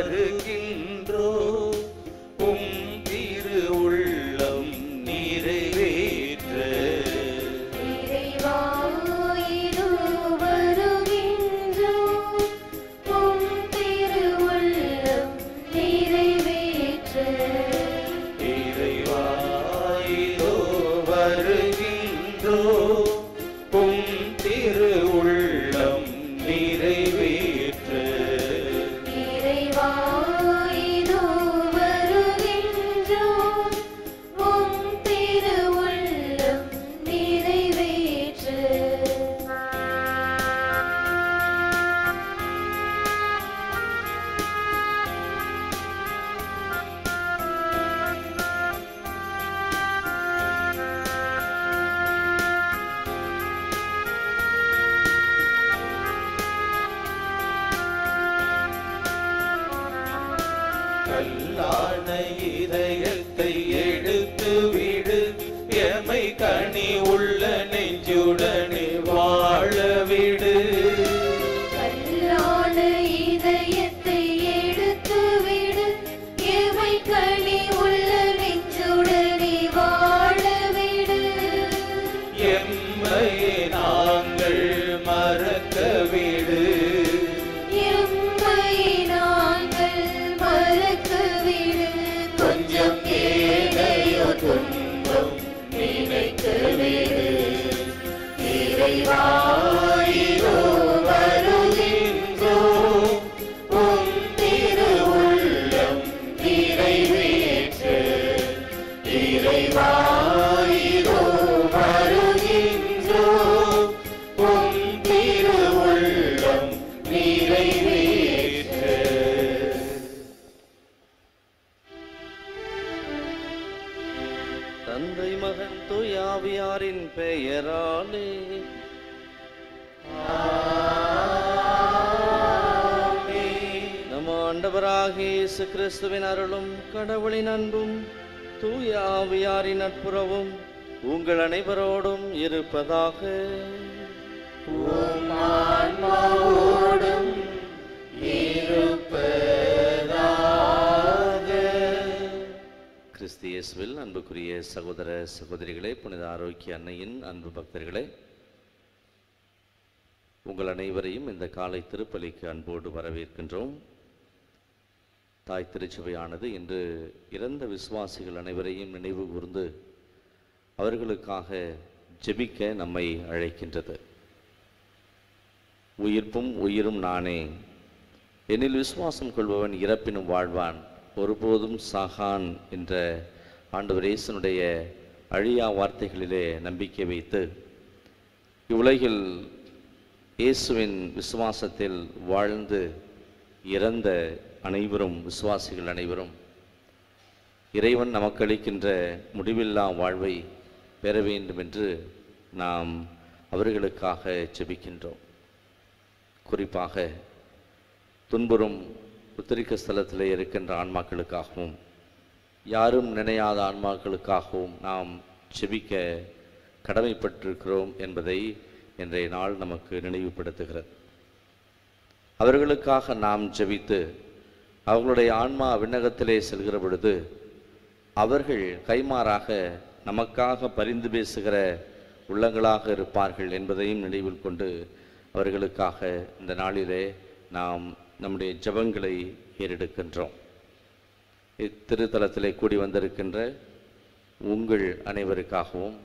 வருகின்றோ உம் திரு உள்ளம் நிறைவேற்ற இறைவா இதோ வருகின்றோம் உம் திருவுள்ளம் நிறைவேற்ற இறைவா இதோ வருகின்றோ உம் திரு உள்ளம் நிறைவேற்ற இறைவா இதோ வருகின்றோம் உம் திருவுள்ளம் நிறைவேற்ற கல்லான இதயத்தை எடுத்து விடு எமை கனி உள்ள நெஞ்சுடனே வாழ விடு கல்லான இதயத்தை எடுத்து விடு எமை கனி உள்ள நெஞ்சுடனே வாழ விடு எம்மையை நாங்கள் மறக்க விடு எம்மை நாங்கள் மறக்க விடு கொஞ்சம் ஏழையோ துன்பம் நினைக்க விடு இறைவா இதோ வருகின்றோம் உம் திருவுள்ளம் நிறைவேற்ற இறைவா இதோ வருகின்றோம் உம் திருவுள்ளம் நிறைவேற்ற தந்தை மகன் தூயாவியாரின் பெயராலே நம் ஆண்டவராகிய இயேசு கிறிஸ்துவின் அருளும் கடவுளின் அன்பும் தூயாவியாரின் நட்புறவும் உங்கள் அனைவரோடும் இருப்பதாக ஆன்மாவோடும் கிறிஸ்து இயேசுவில் அன்புக்குரிய சகோதர சகோதரிகளே புனித ஆரோக்கிய அன்னையின் அன்பு பக்தர்களே உங்கள் அனைவரையும் இந்த காலை திருப்பலிக்கு அன்போடு வரவேற்கின்றோம் தாய் திருச்சபையானது இன்று இறந்த விசுவாசிகள் அனைவரையும் நினைவு கூர்ந்து அவர்களுக்காக ஜெபிக்க நம்மை அழைக்கின்றது உயிர்ப்பும் உயிரும் நானே என்னில் விசுவாசம் கொள்பவன் இறப்பினும் வாழ்வான் ஒருபோதும் சாகான் என்ற ஆண்டவர் இயேசுனுடைய அழியா வார்த்தைகளிலே நம்பிக்கை வைத்து இவ்வுலகில் இயேசுவின் விசுவாசத்தில் வாழ்ந்து இறந்த அனைவரும் விசுவாசிகள் அனைவரும் இறைவன் நமக்கு அளிக்கின்ற முடிவில்லா வாழ்வை பெற வேண்டும் என்று நாம் அவர்களுக்காக ஜெபிக்கின்றோம் குறிப்பாக துன்புறும் உத்தரிக்க ஸ்தலத்திலே இருக்கின்ற ஆன்மாக்களுக்காகவும் யாரும் நினையாத ஆன்மாக்களுக்காகவும் நாம் செபிக்க கடமைப்பட்டிருக்கிறோம் என்பதை இன்றைய நாள் நமக்கு நினைவுபடுத்துகிறது அவர்களுக்காக நாம் ஜெபித்து அவர்களுடைய ஆன்மா விண்ணகத்திலே செல்கிற பொழுது அவர்கள் கைமாறாக நமக்காக பரிந்து பேசுகிற உள்ளங்களாக இருப்பார்கள் என்பதையும் நினைவில் கொண்டு அவர்களுக்காக இந்த நாளிலே நாம் நம்முடைய ஜெபங்களை ஏறெடுக்கின்றோம் இத்திருத்தலத்திலே கூடி வந்திருக்கின்ற உங்கள் அனைவருக்காகவும்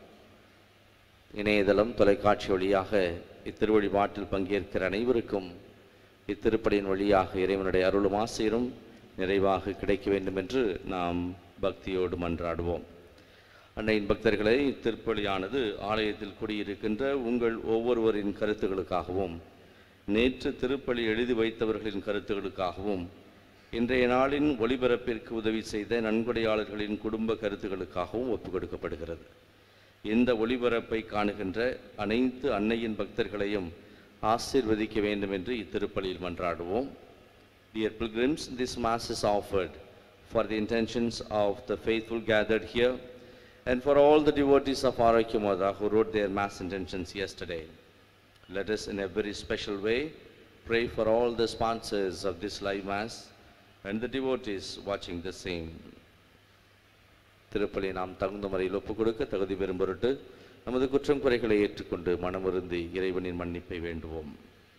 இணையதளம் தொலைக்காட்சி வழியாக இத்திருவழிபாட்டில் பங்கேற்கிற அனைவருக்கும் இத்திருப்பலியின் வழியாக இறைவனுடைய அருளும் ஆசையும் நிறைவாக கிடைக்க வேண்டும் என்று நாம் பக்தியோடு மன்றாடுவோம் அன்னையின் பக்தர்களை இத்திருப்பலியானது ஆலயத்தில் குடியிருக்கின்ற உங்கள் ஒவ்வொருவரின் கருத்துகளுக்காகவும் நேற்று திருப்பலி எழுதி வைத்தவர்களின் கருத்துகளுக்காகவும் இன்றைய நாளின் ஒளிபரப்பிற்கு உதவி செய்த நன்கொடையாளர்களின் குடும்ப கருத்துகளுக்காகவும் ஒப்புக் கொடுக்கப்படுகிறது இந்த ஒளிபரப்பை காணுகின்ற அனைத்து அன்னையின் பக்தர்களையும் ஆசீர்வதிக்க வேண்டும் என்று இத்திருப்பலியில் மன்றாடுவோம் Dear pilgrims, this Mass is offered for the intentions of the faithful gathered here and for all the devotees of Arakyamada who wrote their Mass intentions yesterday. Let us, in a very special way, pray for all the sponsors of this live Mass and the devotees watching the same. திருப்பலி நாம் தகுந்த முறையில் ஒப்புக் கொடுக்க தகுதி பெறும் பொருட்டு நமது குற்றம் குறைகளை ஏற்றுக்கொண்டு மனமுருந்தி இறைவனின் மன்னிப்பை வேண்டுவோம்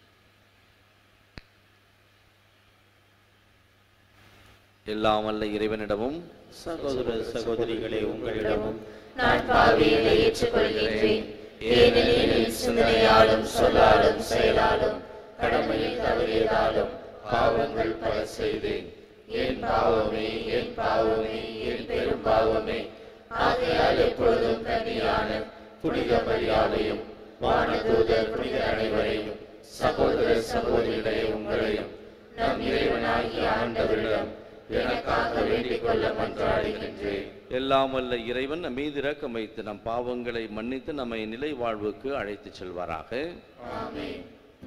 எல்லாம் வல்ல இறைவனிடமும் சகோதர சகோதரிகளே உங்களிடமும் நான் பாவியலை ஏற்றுக்கொள்கின்றேன் ஏனெனில் என் சிந்தனையாலும் சொல்லாலும் செயலாலும் கடமையில் தவறியதாலும் பாவங்கள் பல செய்தேன் என் பாவமே என் பாவமே என் பெரும் பாவமே ஆகையால் எப்பொழுதும் கன்னியான புனித மரியாதையும் வானதூதர் புனித அனைவரையும் சகோதர சகோதரிகளே உங்களையும் நம் இறைவனாகிய ஆண்டவரிடம் எனக்காக வேண்டிக் கொள்ள மன்றாடுகின்றேன் எல்லாம் வல்ல இறைவன் நம் மீது இரக்கம் வைத்து நம் பாவங்களை மன்னித்து நம்மை நிலை வாழ்வுக்கு அழைத்துச் செல்வாராக ஆமென்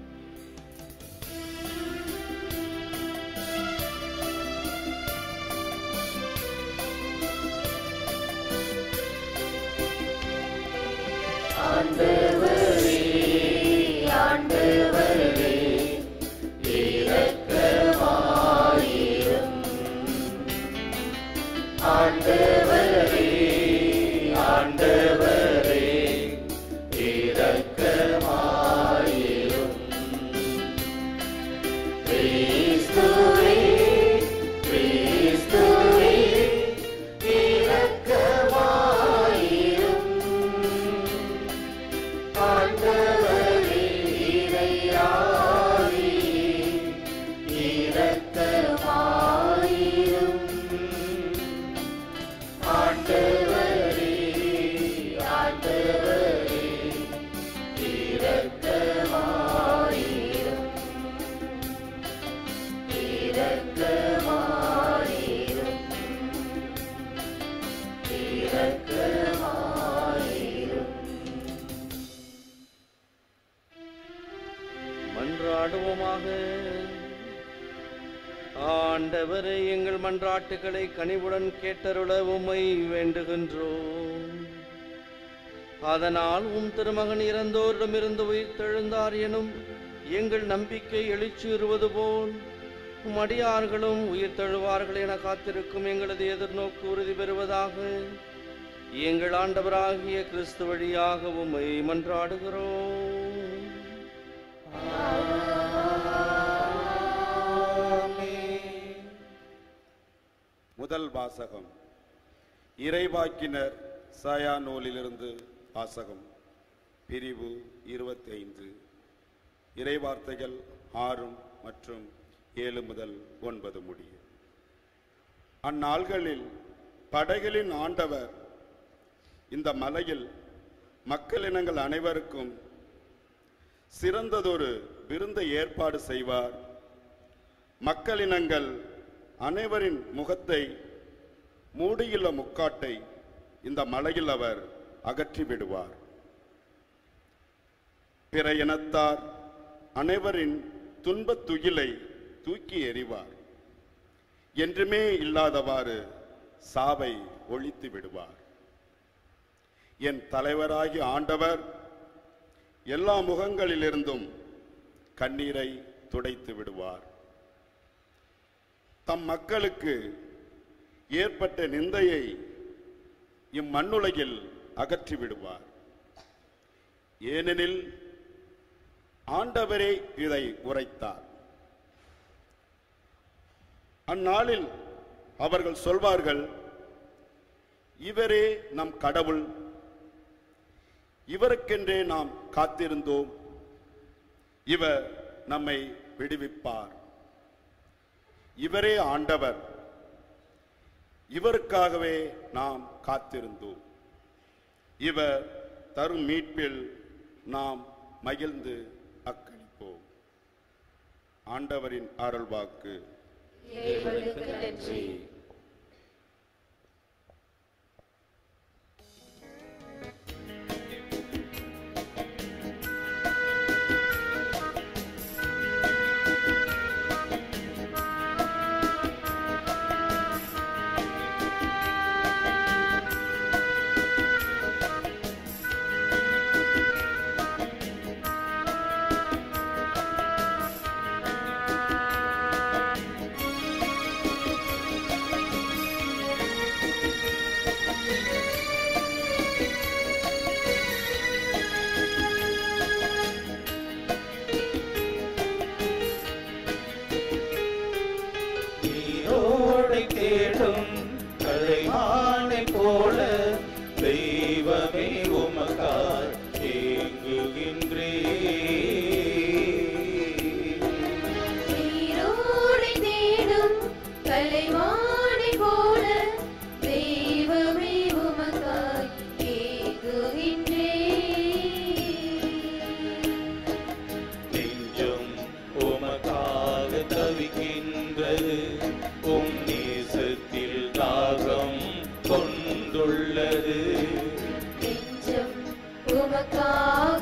ஆண்டவரே ஆண்டவரே இரக்கமாயிரும் ஆண்டவரே ஆண்டவரே இரக்கமாயிரும் கிறிஸ்துவே கிறிஸ்துவே இரக்கமாயிரும் ஆண்டவரே இறையாவி இரக்கமாயிரும் ஆண்டவரே ஆண்டவரே இரக்கமாயிரும் இரக்கமாயிரும் இரக்கமாயிரும் மன்றாடுவோமாக ஆண்டவரே எங்கள் மன்றாட்டுகளை கனிவுடன் கேட்டருள உம்மை வேண்டுகின்றோம் அதனால் உம் திருமகன் இறந்தோரிடமிருந்து உயிர் தெழுந்தார் எனும் எங்கள் நம்பிக்கை எழுச்சியுறுவது போல் உம் அடியார்களும் உயிர் தழுவார்கள் என காத்திருக்கும் எங்களது எதிர்நோக்கு உறுதி பெறுவதாக எங்கள் ஆண்டவராகிய கிறிஸ்து வழியாக உம்மை மன்றாடுகிறோம் முதல் வாசகம் இறைவாக்கினர் சாயா நூலிலிருந்து வாசகம் பிரிவு இருபத்தி ஐந்து இறைவார்த்தைகள் ஆறும் மற்றும் ஏழு முதல் ஒன்பது முடிய அந்நாள்களில் படைகளின் ஆண்டவர் இந்த மலையில் மக்களினங்கள் அனைவருக்கும் சிறந்ததொரு விருந்தை ஏற்பாடு செய்வார் மக்களினங்கள் அனைவரின் முகத்தை மூடியுள்ள முக்காட்டை இந்த மலையில் அவர் அகற்றி விடுவார் பிற இனத்தார் அனைவரின் துன்பத் துகிலை தூக்கி எறிவார் என்றுமே இல்லாதவாறு சாவை ஒழித்து விடுவார் என் தலைவராகிய ஆண்டவர் எல்லா முகங்களிலிருந்தும் கண்ணீரை துடைத்து விடுவார் தம் மக்களுக்கு ஏற்பட்ட நிந்தையை இம்மண்ணுலகில் அகற்றி விடுவார் ஏனெனில் ஆண்டவரே இதை உரைத்தார் அந்நாளில் அவர்கள் சொல்வார்கள் இவரே நம் கடவுள் இவருக்கென்றே நாம் காத்திருந்தோம் இவர் நம்மை விடுவிப்பார் இவரே ஆண்டவர் இவருக்காகவே நாம் காத்திருந்தோம் இவர் தரும் மீட்பில் நாம் மகிழ்ந்து அக்களிப்போம் ஆண்டவரின் அருள்வாக்கு இறைவனுக்கு நன்றி ஆண்டவரின்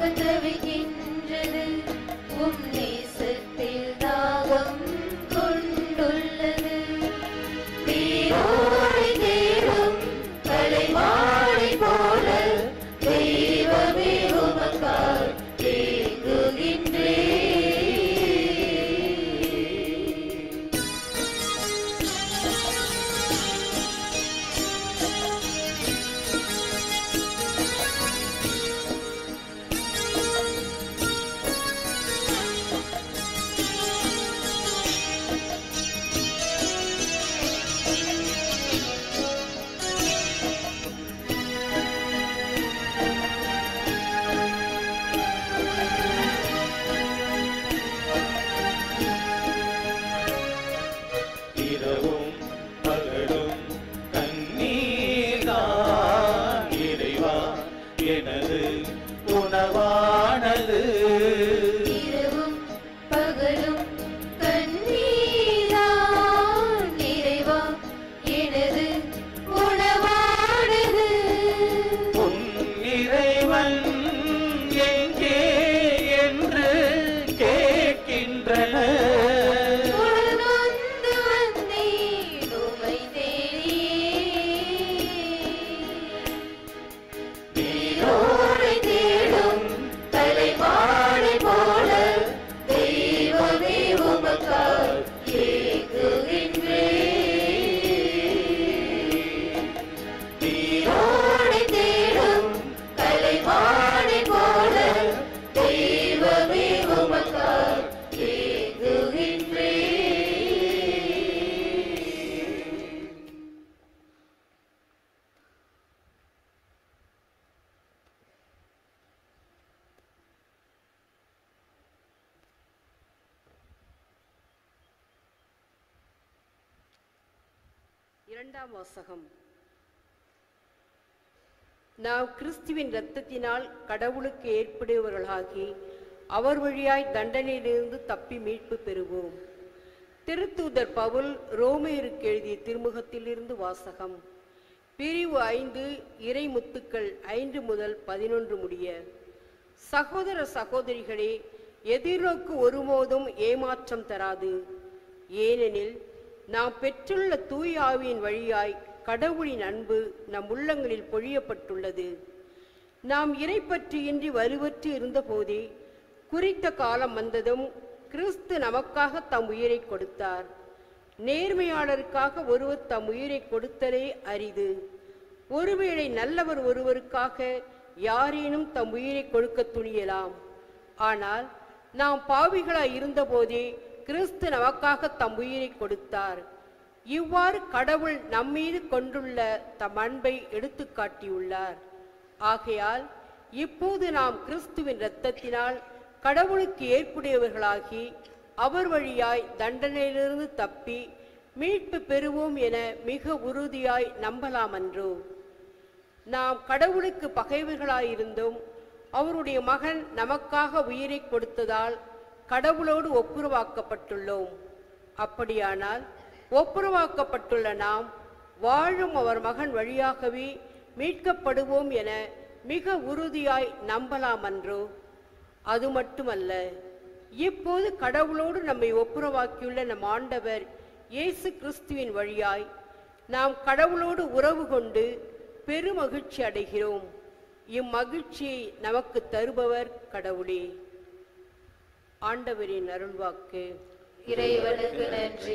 தாகம் தவிக்கின்றது உம் நேசத்தில் தாகம் கொண்டுள்ளது நீரோடி தேடும் கலைமாடி போல தெய்வமே உமக்காய் தேங்குகின்றேன் இரவும் பகலும் கண்ணீர்தான் இறைவா எனது உணவானது இரவும் பகலும் கண்ணீரான் நிறைவா எனது உணவானது உன் இறைவன் எங்கே என்று கேட்கின்றன உணர்ந்து வந்தேன் உமை தேடியே நீரோடை தேடும் தலைமாடை போல தெய்வமே உமக்காய் ஏங்குகின்றேன் நீரோடை தேடும் தலைமாடை போல தெய்வமே உமக்காய் ஏங்குகின்றேன் இரண்டாம் வாசகம் நாம் கிறிஸ்துவின் இரத்தத்தினால் கடவுளுக்கு ஏற்புடையவர்களாகி அவர் வழியாய் தண்டனையிலிருந்து தப்பி மீட்பு பெறுவோம் திருத்தூதர் பவுல் ரோமேருக்கு எழுதிய திருமுகத்திலிருந்து வாசகம் பிரிவு ஐந்து இறைமுத்துக்கள் ஐந்து முதல் பதினொன்று முடிய சகோதர சகோதரிகளே எதிர்நோக்கு ஒருபோதும் ஏமாற்றம் தராது ஏனெனில் நாம் பெற்றுள்ள தூய ஆவியின் வழியாய் கடவுளின் அன்பு நம் உள்ளங்களில் பொழியப்பட்டுள்ளது நாம் இறைப்பற்றியின்றி வலுவற்று இருந்தபோதே குறித்த காலம் வந்ததும் கிறிஸ்து நமக்காக தம் உயிரை கொடுத்தார் நேர்மையாளருக்காக ஒருவர் தம் உயிரை கொடுத்தலே அரிது ஒருவேளை நல்லவர் ஒருவருக்காக யாரேனும் தம் உயிரை கொடுக்க துணியலாம் ஆனால் நாம் பாவிகளாய் இருந்தபோதே கிறிஸ்து நமக்காக தம் உயிரை கொடுத்தார் இவ்வாறு கடவுள் நம்மீது கொண்டுள்ள தம் அன்பை எடுத்துக் காட்டியுள்ளார் ஆகையால் இப்போது நாம் கிறிஸ்துவின் இரத்தத்தினால் கடவுளுக்கு ஏற்புடையவர்களாகி அவர் வழியாய் தண்டனையிலிருந்து தப்பி மீட்பு பெறுவோம் என மிக உறுதியாய் நம்பலாமன்றோ நாம் கடவுளுக்கு பகைவர்களாயிருந்தும் அவருடைய மகன் நமக்காக உயிரை கொடுத்ததால் கடவுளோடு ஒப்புரவாக்கப்பட்டுள்ளோம் அப்படியானால் ஒப்புரவாக்கப்பட்டுள்ள நாம் வாழும் அவர் மகன் வழியாகவே மீட்கப்படுவோம் என மிக உறுதியாய் நம்பலாமன்றோ அது மட்டுமல்ல இப்போது கடவுளோடு நம்மை ஒப்புரவாக்கியுள்ள நம் ஆண்டவர் இயேசு கிறிஸ்துவின் வழியாய் நாம் கடவுளோடு உறவு கொண்டு பெருமகிழ்ச்சி அடைகிறோம் இம்மகிழ்ச்சியை நமக்கு தருபவர் கடவுளே ஆண்டவரின் அருள்வாக்கு இறைவனுக்கு நன்றி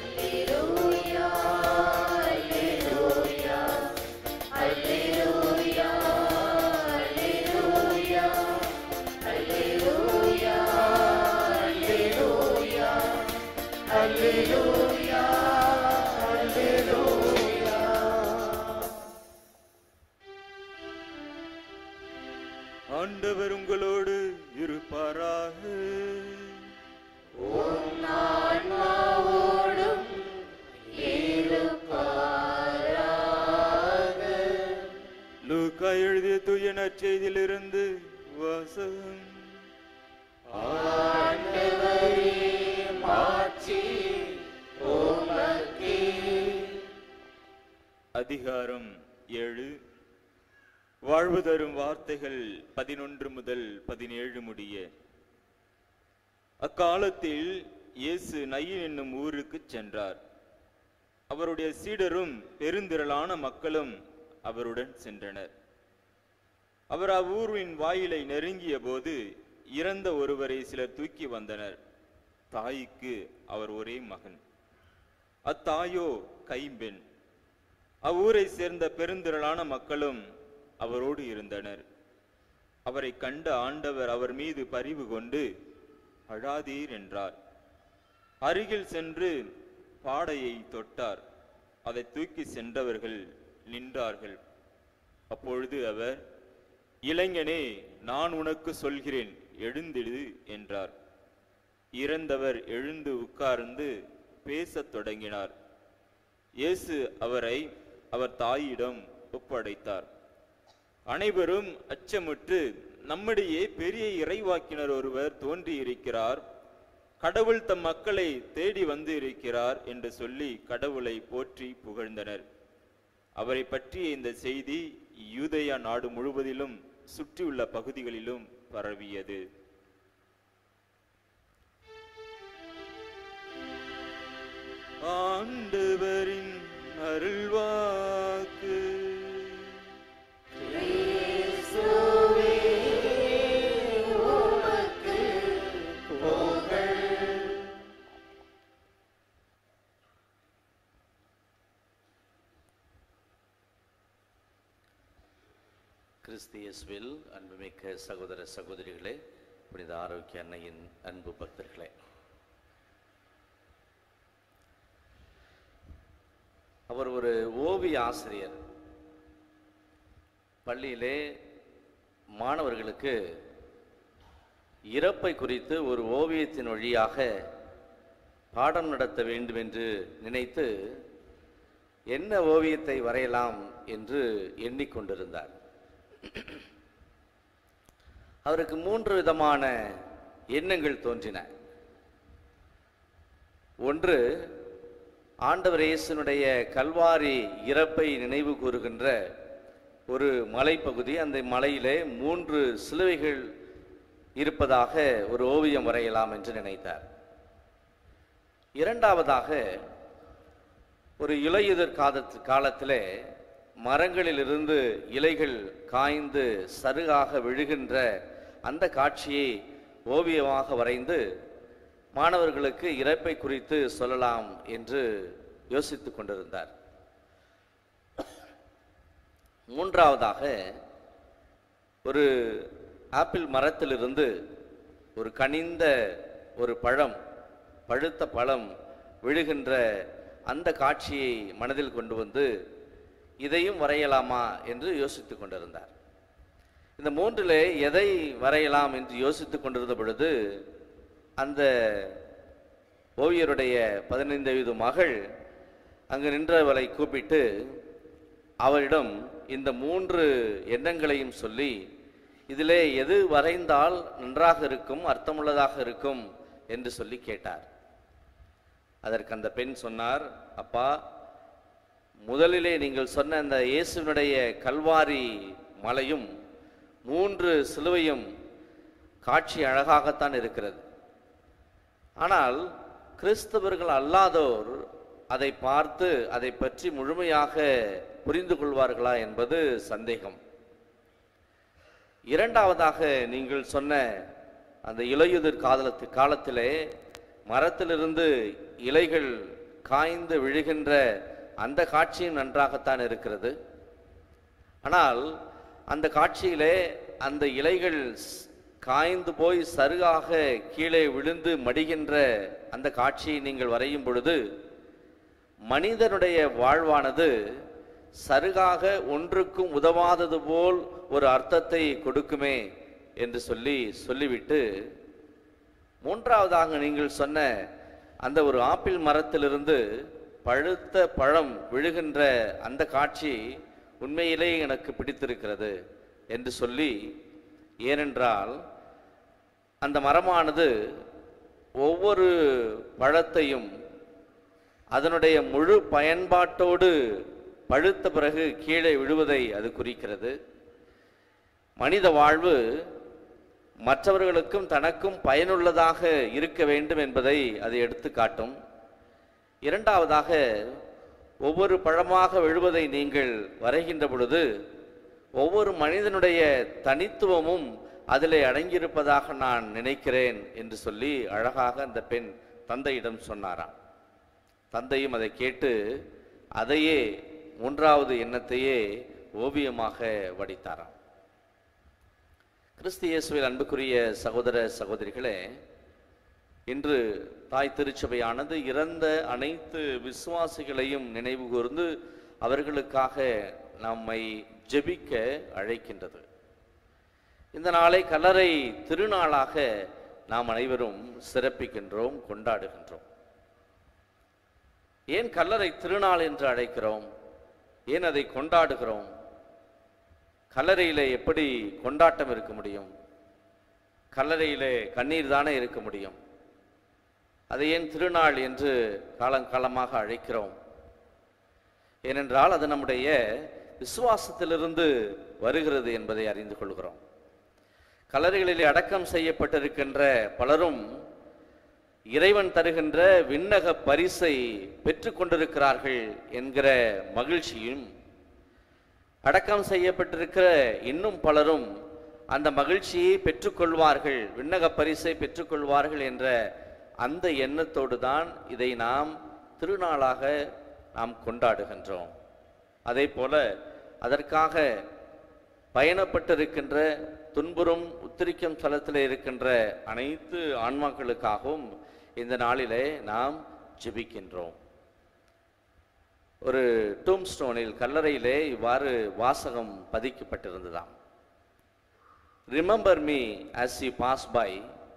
ஆண்டவர் உங்களோடு இருப்பாராக லூக்கா எழுதிய தூய நற்செய்தியிலிருந்து வாசகம் அதிகாரம் ஏழு வாழ்வு தரும் வார்த்தைகள் பதினொன்று முதல் பதினேழு முடிய அக்காலத்தில் இயேசு நயின் என்னும் ஊருக்கு சென்றார் அவருடைய சீடரும் பெருந்திரளான மக்களும் அவருடன் சென்றனர் அவர் அவ்வூரின் வாயிலை நெருங்கிய போது இறந்த ஒருவரை சிலர் தூக்கி வந்தனர் தாய்க்கு அவர் ஒரே மகன் அத்தாயோ கைம்பெண் அவ்வூரை சேர்ந்த பெருந்திரளான மக்களும் அவரோடு இருந்தனர் அவரை கண்ட ஆண்டவர் அவர் மீது பரிவு கொண்டு அழாதீர் என்றார் அருகில் சென்று பாடையை தொட்டார் அதை தூக்கி சென்றவர்கள் நின்றார்கள் அப்பொழுது அவர் இளைஞனே நான் உனக்கு சொல்கிறேன் எழுந்திடு என்றார் இறந்தவர் எழுந்து உட்கார்ந்து பேசத் தொடங்கினார் இயேசு அவரை அவர் தாயிடம் ஒப்படைத்தார் அனைவரும் அச்சமுற்று நம்மிடையே பெரிய இறைவாக்கினர் ஒருவர் தோன்றியிருக்கிறார் கடவுள் தம் மக்களை தேடி வந்து இருக்கிறார் என்று சொல்லி கடவுளை போற்றி புகழ்ந்தனர் அவரை பற்றிய இந்த செய்தி யூதேயா நாடு முழுவதிலும் சுற்றியுள்ள பகுதிகளிலும் பரவியது ஆண்டவரின் அருள்வாக்கு கிறிஸ்தியஸ்வில் அன்புமிக்க சகோதர சகோதரிகளே புனித ஆரோக்கிய அன்னையின் அன்பு பக்தர்களே அவர் ஒரு ஓவிய ஆசிரியர் பள்ளியிலே மாணவர்களுக்கு இறப்பை குறித்து ஒரு ஓவியத்தின் வழியாக பாடம் நடத்த வேண்டும் என்று நினைத்து என்ன ஓவியத்தை வரையலாம் என்று எண்ணிக்கொண்டிருந்தார் அவருக்கு மூன்று விதமான எண்ணங்கள் தோன்றின ஒன்று ஆண்டவர் இயேசுனுடைய கல்வாரி இறப்பை நினைவு கூறுகின்ற ஒரு மலைப்பகுதி அந்த மலையிலே மூன்று சிலுவைகள் இருப்பதாக ஒரு ஓவியம் வரையலாம் என்று நினைத்தார் இரண்டாவதாக ஒரு இலையுதிர் காலத்து காலத்திலே மரங்களிலிருந்து இலைகள் காய்ந்து சருகாக விழுகின்ற அந்த காட்சியை ஓவியமாக வரைந்து மாணவர்களுக்கு இறப்பை குறித்து சொல்லலாம் என்று யோசித்துக் கொண்டிருந்தார் மூன்றாவதாக ஒரு ஆப்பிள் மரத்திலிருந்து ஒரு கனிந்த ஒரு பழம் பழுத்த பழம் விழுகின்ற அந்த காட்சியை மனதில் கொண்டு வந்து இதையும் வரையலாமா என்று யோசித்துக் கொண்டிருந்தார் இந்த மூன்றிலே எதை வரையலாம் என்று யோசித்துக் கொண்டிருந்த பொழுது அந்த ஓவியருடைய பதினைந்து வயது மகள் அங்கு நின்றவளை கூப்பிட்டு அவரிடம் இந்த மூன்று எண்ணங்களையும் சொல்லி இதிலே எது வரைந்தால் நன்றாக இருக்கும் அர்த்தமுள்ளதாக இருக்கும் என்று சொல்லி கேட்டார் அதற்கு அந்த பெண் சொன்னார் அப்பா முதலிலே நீங்கள் சொன்ன அந்த இயேசுனுடைய கல்வாரி மலையும் மூன்று சிலுவையும் காட்சி அழகாகத்தான் இருக்கிறது ஆனால் கிறிஸ்தவர்கள் அல்லாதோர் அதை பார்த்து அதை பற்றி முழுமையாக புரிந்து கொள்வார்களா என்பது சந்தேகம் இரண்டாவதாக நீங்கள் சொன்ன அந்த இலையுதிர் காலத்து காலத்திலே மரத்திலிருந்து இலைகள் காய்ந்து விழுகின்ற அந்த காட்சியும் நன்றாகத்தான் இருக்கிறது ஆனால் அந்த காட்சியிலே அந்த இலைகள் ஸ்- காய்ந்து போய் சருகாக கீழே விழுந்து மடிகின்ற அந்த காட்சியை நீங்கள் வரையும் பொழுது மனிதனுடைய வாழ்வானது சருகாக ஒன்றுக்கும் உதவாதது போல் ஒரு அர்த்தத்தை கொடுக்குமே என்று சொல்லி சொல்லிவிட்டு மூன்றாவதாக நீங்கள் சொன்ன அந்த ஒரு ஆப்பிள் மரத்திலிருந்து பழுத்த பழம் விழுகின்ற அந்த காட்சி உண்மையிலே எனக்கு பிடித்திருக்கிறது என்று சொல்லி ஏனென்றால் அந்த மரமானது ஒவ்வொரு பழத்தையும் அதனுடைய முழு பயன்பாட்டோடு பழுத்த பிறகு கீழே விழுவதை அது குறிக்கிறது மனித வாழ்வு மற்றவர்களுக்கும் தனக்கும் பயனுள்ளதாக இருக்க வேண்டும் என்பதை அது எடுத்து காட்டும் இரண்டாவதாக ஒவ்வொரு பழமாக விழுவதை நீங்கள் வரைகின்ற பொழுது ஒவ்வொரு மனிதனுடைய தனித்துவமும் அதிலே அடங்கியிருப்பதாக நான் நினைக்கிறேன் என்று சொல்லி அழகாக அந்த பெண் தந்தையிடம் சொன்னாராம் தந்தையும் அதை கேட்டு அதையே மூன்றாவது எண்ணத்தையே ஓவியமாக வடித்தாராம் கிறிஸ்து இயேசுவில் அன்புக்குரிய சகோதர சகோதரிகளே இன்று தாய் திருச்சபையானது இறந்த அனைத்து விசுவாசிகளையும் நினைவு கூர்ந்து அவர்களுக்காக நம்மை ஜெபிக்க அழைக்கின்றது இந்த நாளை கல்லறை திருநாளாக நாம் அனைவரும் சிறப்பிக்கின்றோம் கொண்டாடுகின்றோம் ஏன் கல்லறை திருநாள் என்று அழைக்கிறோம் ஏன் அதை கொண்டாடுகிறோம் கல்லறையிலே எப்படி கொண்டாட்டம் இருக்க முடியும் கல்லறையிலே கண்ணீர் தானே இருக்க முடியும் அதை ஏன் திருநாள் என்று காலங்காலமாக அழைக்கிறோம் ஏனென்றால் அது நம்முடைய விசுவாசத்திலிருந்து வருகிறது என்பதை அறிந்து கொள்கிறோம் கல்லறைகளிலே அடக்கம் செய்யப்பட்டிருக்கின்ற பலரும் இறைவன் தருகின்ற விண்ணக பரிசை பெற்றுக் கொண்டிருக்கிறார்கள் என்கிற மகிழ்ச்சியும் அடக்கம் செய்யப்பட்டிருக்கிற இன்னும் பலரும் அந்த மகிழ்ச்சியை பெற்றுக்கொள்வார்கள் விண்ணக பரிசை பெற்றுக்கொள்வார்கள் என்ற அந்த எண்ணத்தோடு தான் இதை நாம் திருநாளாக நாம் கொண்டாடுகின்றோம் அதே போல அதற்காக பயணப்பட்டிருக்கின்ற துன்புறும் உத்திரிக்கும் தலத்தில் இருக்கின்ற அனைத்து ஆன்மாக்களுக்காகவும் இந்த நாளிலே நாம் ஜெபிக்கின்றோம் ஒரு டூம் ஸ்டோனில் கல்லறையிலே இவ்வாறு வாசகம் பதிக்கப்பட்டிருந்ததாம் remember me as you pass by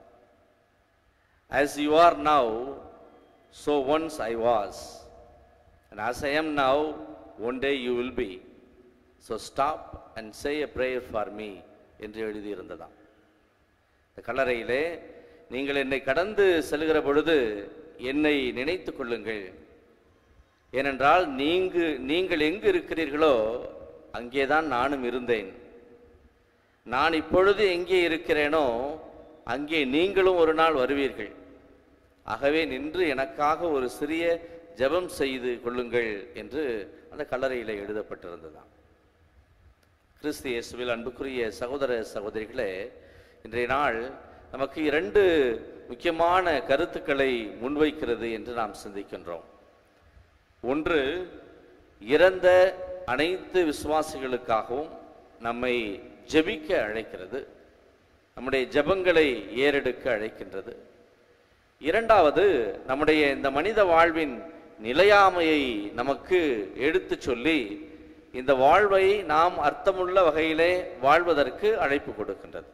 as you are now so once I was and as I am now one day you will be so stop and say a prayer for me என்று எழுதியிருந்ததாம் இந்த கல்லறையிலே நீங்கள் என்னை கடந்து செல்கிற பொழுது என்னை நினைத்துக் கொள்ளுங்கள் ஏனென்றால் நீங்கு நீங்கள் எங்கு இருக்கிறீர்களோ அங்கேதான் நானும் இருந்தேன் நான் இப்பொழுது எங்கே இருக்கிறேனோ அங்கே நீங்களும் ஒரு நாள் வருவீர்கள் ஆகவே நின்று எனக்காக ஒரு சிறிய ஜெபம் செய்து கொள்ளுங்கள் என்று அந்த கல்லறையில் எழுதப்பட்டிருந்ததாம் கிறிஸ்து இயேசுவில் அன்புக்குரிய சகோதர சகோதரிகளே இன்றைய நாள் நமக்கு இரண்டு முக்கியமான கருத்துக்களை முன்வைக்கிறது என்று நாம் சிந்திக்கின்றோம் ஒன்று இறந்த அனைத்து விசுவாசிகளுக்காகவும் நம்மை ஜெபிக்க அழைக்கிறது நம்முடைய ஜெபங்களை ஏறெடுக்க அழைக்கின்றது இரண்டாவது நம்முடைய இந்த மனித வாழ்வின் நிலையாமையை நமக்கு எடுத்துச் சொல்லி இந்த வாழ்வை நாம் அர்த்தமுள்ள வகையிலே வாழ்வதற்கு அழைப்பு கொடுக்கின்றது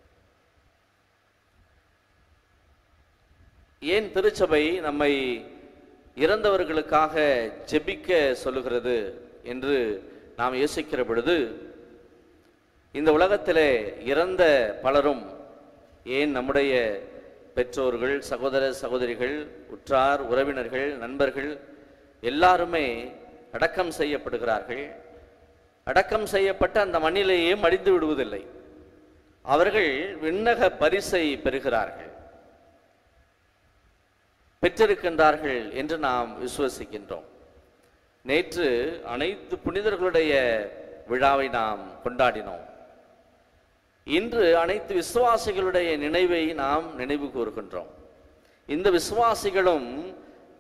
ஏன் திருச்சபை நம்மை இறந்தவர்களுக்காக ஜெபிக்க சொல்லுகிறது என்று நாம் யோசிக்கிற பொழுது இந்த உலகத்திலே இறந்த பலரும் ஏன் நம்முடைய பெற்றோர்கள் சகோதர சகோதரிகள் உற்றார் உறவினர்கள் நண்பர்கள் எல்லாருமே அடக்கம் செய்யப்படுகிறார்கள் அடக்கம் செய்யப்பட்ட அந்த மண்ணிலேயே மடிந்து விடுவதில்லை அவர்கள் விண்ணக பரிசை பெறுகிறார்கள் பெற்றிருக்கின்றார்கள் என்று நாம் விசுவசிக்கின்றோம் நேற்று அனைத்து புனிதர்களுடைய விழாவை நாம் கொண்டாடினோம் இன்று அனைத்து விசுவாசிகளுடைய நினைவை நாம் நினைவு கூறுகின்றோம் இந்த விசுவாசிகளும்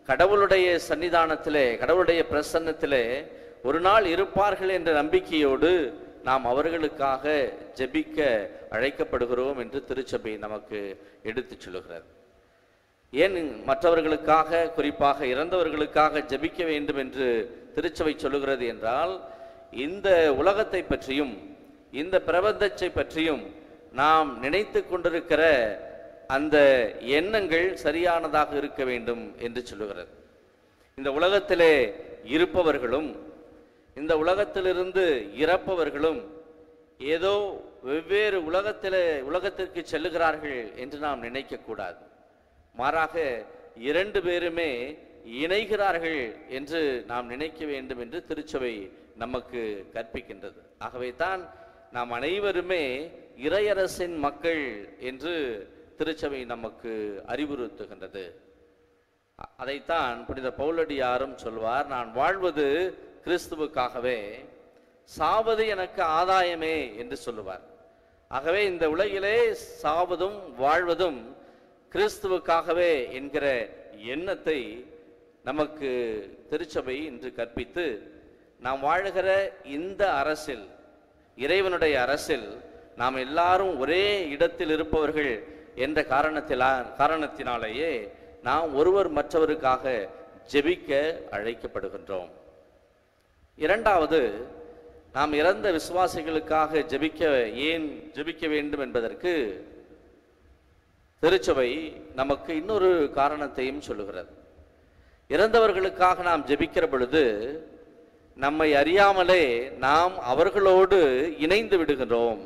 கடவுளுடைய சன்னிதானத்திலே கடவுளுடைய பிரசன்னத்திலே ஒரு நாள் இருப்பார்கள் என்ற நம்பிக்கையோடு நாம் அவர்களுக்காக ஜெபிக்க அழைக்கப்படுகிறோம் என்று திருச்சபை நமக்கு எடுத்துச் சொல்லுகிறது ஏன் மற்றவர்களுக்காக குறிப்பாக இறந்தவர்களுக்காக ஜெபிக்க வேண்டும் என்று திருச்சபை சொல்லுகிறது என்றால் இந்த உலகத்தை பற்றியும் இந்த பிரபந்தத்தை பற்றியும் நாம் நினைத்து கொண்டிருக்கிற அந்த எண்ணங்கள் சரியானதாக இருக்க வேண்டும் என்று சொல்லுகிறது இந்த உலகத்திலே இருப்பவர்களும் இந்த உலகத்திலிருந்து இறப்பவர்களும் ஏதோ வெவ்வேறு உலகத்திலே உலகத்திற்கு செல்லுகிறார்கள் என்று நாம் நினைக்கக்கூடாது மாறாக இரண்டு பேருமே இணைகிறார்கள் என்று நாம் நினைக்க வேண்டும் என்று திருச்சபை நமக்கு கற்பிக்கின்றது ஆகவே தான் நாம் அனைவருமே இறையரசின் மக்கள் என்று திருச்சபை நமக்கு அறிவுறுத்துகின்றது அ- அதைத்தான் புனித பவுலடியாரும் சொல்வார் நான் வாழ்வது கிறிஸ்துவுக்காகவே சாவது எனக்கு ஆதாயமே என்று சொல்லுவார் ஆகவே இந்த உலகிலே சாவதும் வாழ்வதும் கிறிஸ்துவுக்காகவே என்கிற எண்ணத்தை நமக்கு திருச்சபை இன்று கற்பித்து நாம் வாழுகிற இந்த அரசில் இறைவனுடைய அரசில் நாம் எல்லாரும் ஒரே இடத்தில் இருப்பவர்கள் என்ற காரணத்திலா காரணத்தினாலேயே நாம் ஒருவர் மற்றவருக்காக ஜெபிக்க அழைக்கப்படுகின்றோம் இரண்டாவது நாம் இறந்த விசுவாசிகளுக்காக ஜெபிக்க ஏன் ஜெபிக்க வேண்டும் என்பதற்கு திருச்சபை நமக்கு இன்னொரு காரணத்தையும் சொல்லுகிறது இறந்தவர்களுக்காக நாம் ஜெபிக்கிற பொழுது நம்மை அறியாமலே நாம் அவர்களோடு இணைந்து விடுகின்றோம்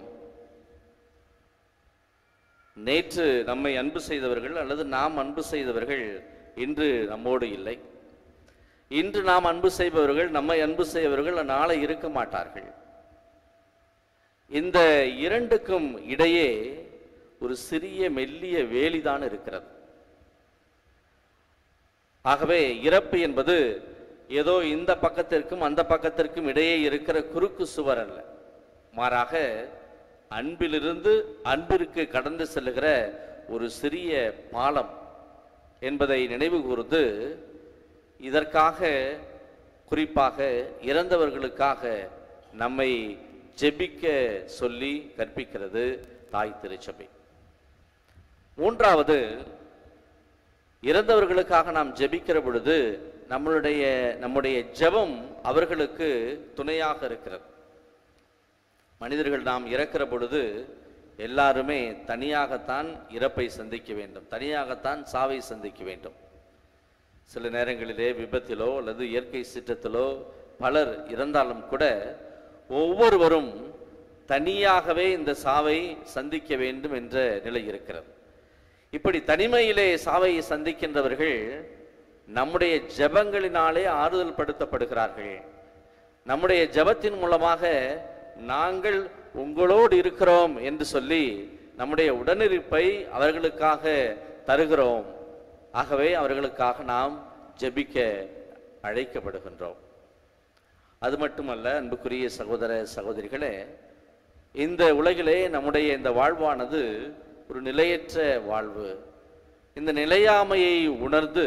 நேற்று நம்மை அன்பு செய்தவர்கள் அல்லது நாம் அன்பு செய்தவர்கள் இன்று நம்மோடு இல்லை இன்று நாம் அன்பு செய்பவர்கள் நம்மை அன்பு செய்பவர்கள் நாளை இருக்க மாட்டார்கள் இந்த இரண்டுக்கும் இடையே ஒரு சிறிய மெல்லிய வேலிதான் இருக்கிறது ஆகவே இறப்பு என்பது ஏதோ இந்த பக்கத்திற்கும் அந்த பக்கத்திற்கும் இடையே இருக்கிற குறுக்கு சுவர் அல்ல மாறாக அன்பிலிருந்து அன்பிற்கு கடந்து செல்லுகிற ஒரு சிறிய பாலம் என்பதை நினைவு கூர்ந்து இதற்காக குறிப்பாக இறந்தவர்களுக்காக நம்மை ஜெபிக்க சொல்லி கற்பிக்கிறது தாய் திருச்சபை மூன்றாவது இறந்தவர்களுக்காக நாம் ஜெபிக்கிற பொழுது நம்மளுடைய நம்முடைய ஜெபம் அவர்களுக்கு துணையாக இருக்கிறது மனிதர்கள் நாம் இறக்கிற பொழுது எல்லாருமே தனியாகத்தான் இறப்பை சந்திக்க வேண்டும் தனியாகத்தான் சாவை சந்திக்க வேண்டும் சில நேரங்களிலே விபத்திலோ அல்லது இயற்கை சீற்றத்திலோ பலர் இறந்தாலும் கூட ஒவ்வொருவரும் தனியாகவே இந்த சாவை சந்திக்க வேண்டும் என்ற நிலை இருக்கிறது இப்படி தனிமையிலே சாவை சந்திக்கின்றவர்கள் நம்முடைய ஜெபங்களினாலே ஆறுதல் படுத்தப்படுகிறார்கள் நம்முடைய ஜெபத்தின் மூலமாக நாங்கள் உங்களோடு இருக்கிறோம் என்று சொல்லி நம்முடைய உடனிருப்பை அவர்களுக்காக தருகிறோம் ஆகவே அவர்களுக்காக நாம் ஜெபிக்க அழைக்கப்படுகின்றோம் அது மட்டுமல்ல அன்புக்குரிய சகோதர சகோதரிகளே இந்த உலகிலே நம்முடைய இந்த வாழ்வானது ஒரு நிலையற்ற வாழ்வு இந்த நிலையாமையை உணர்ந்து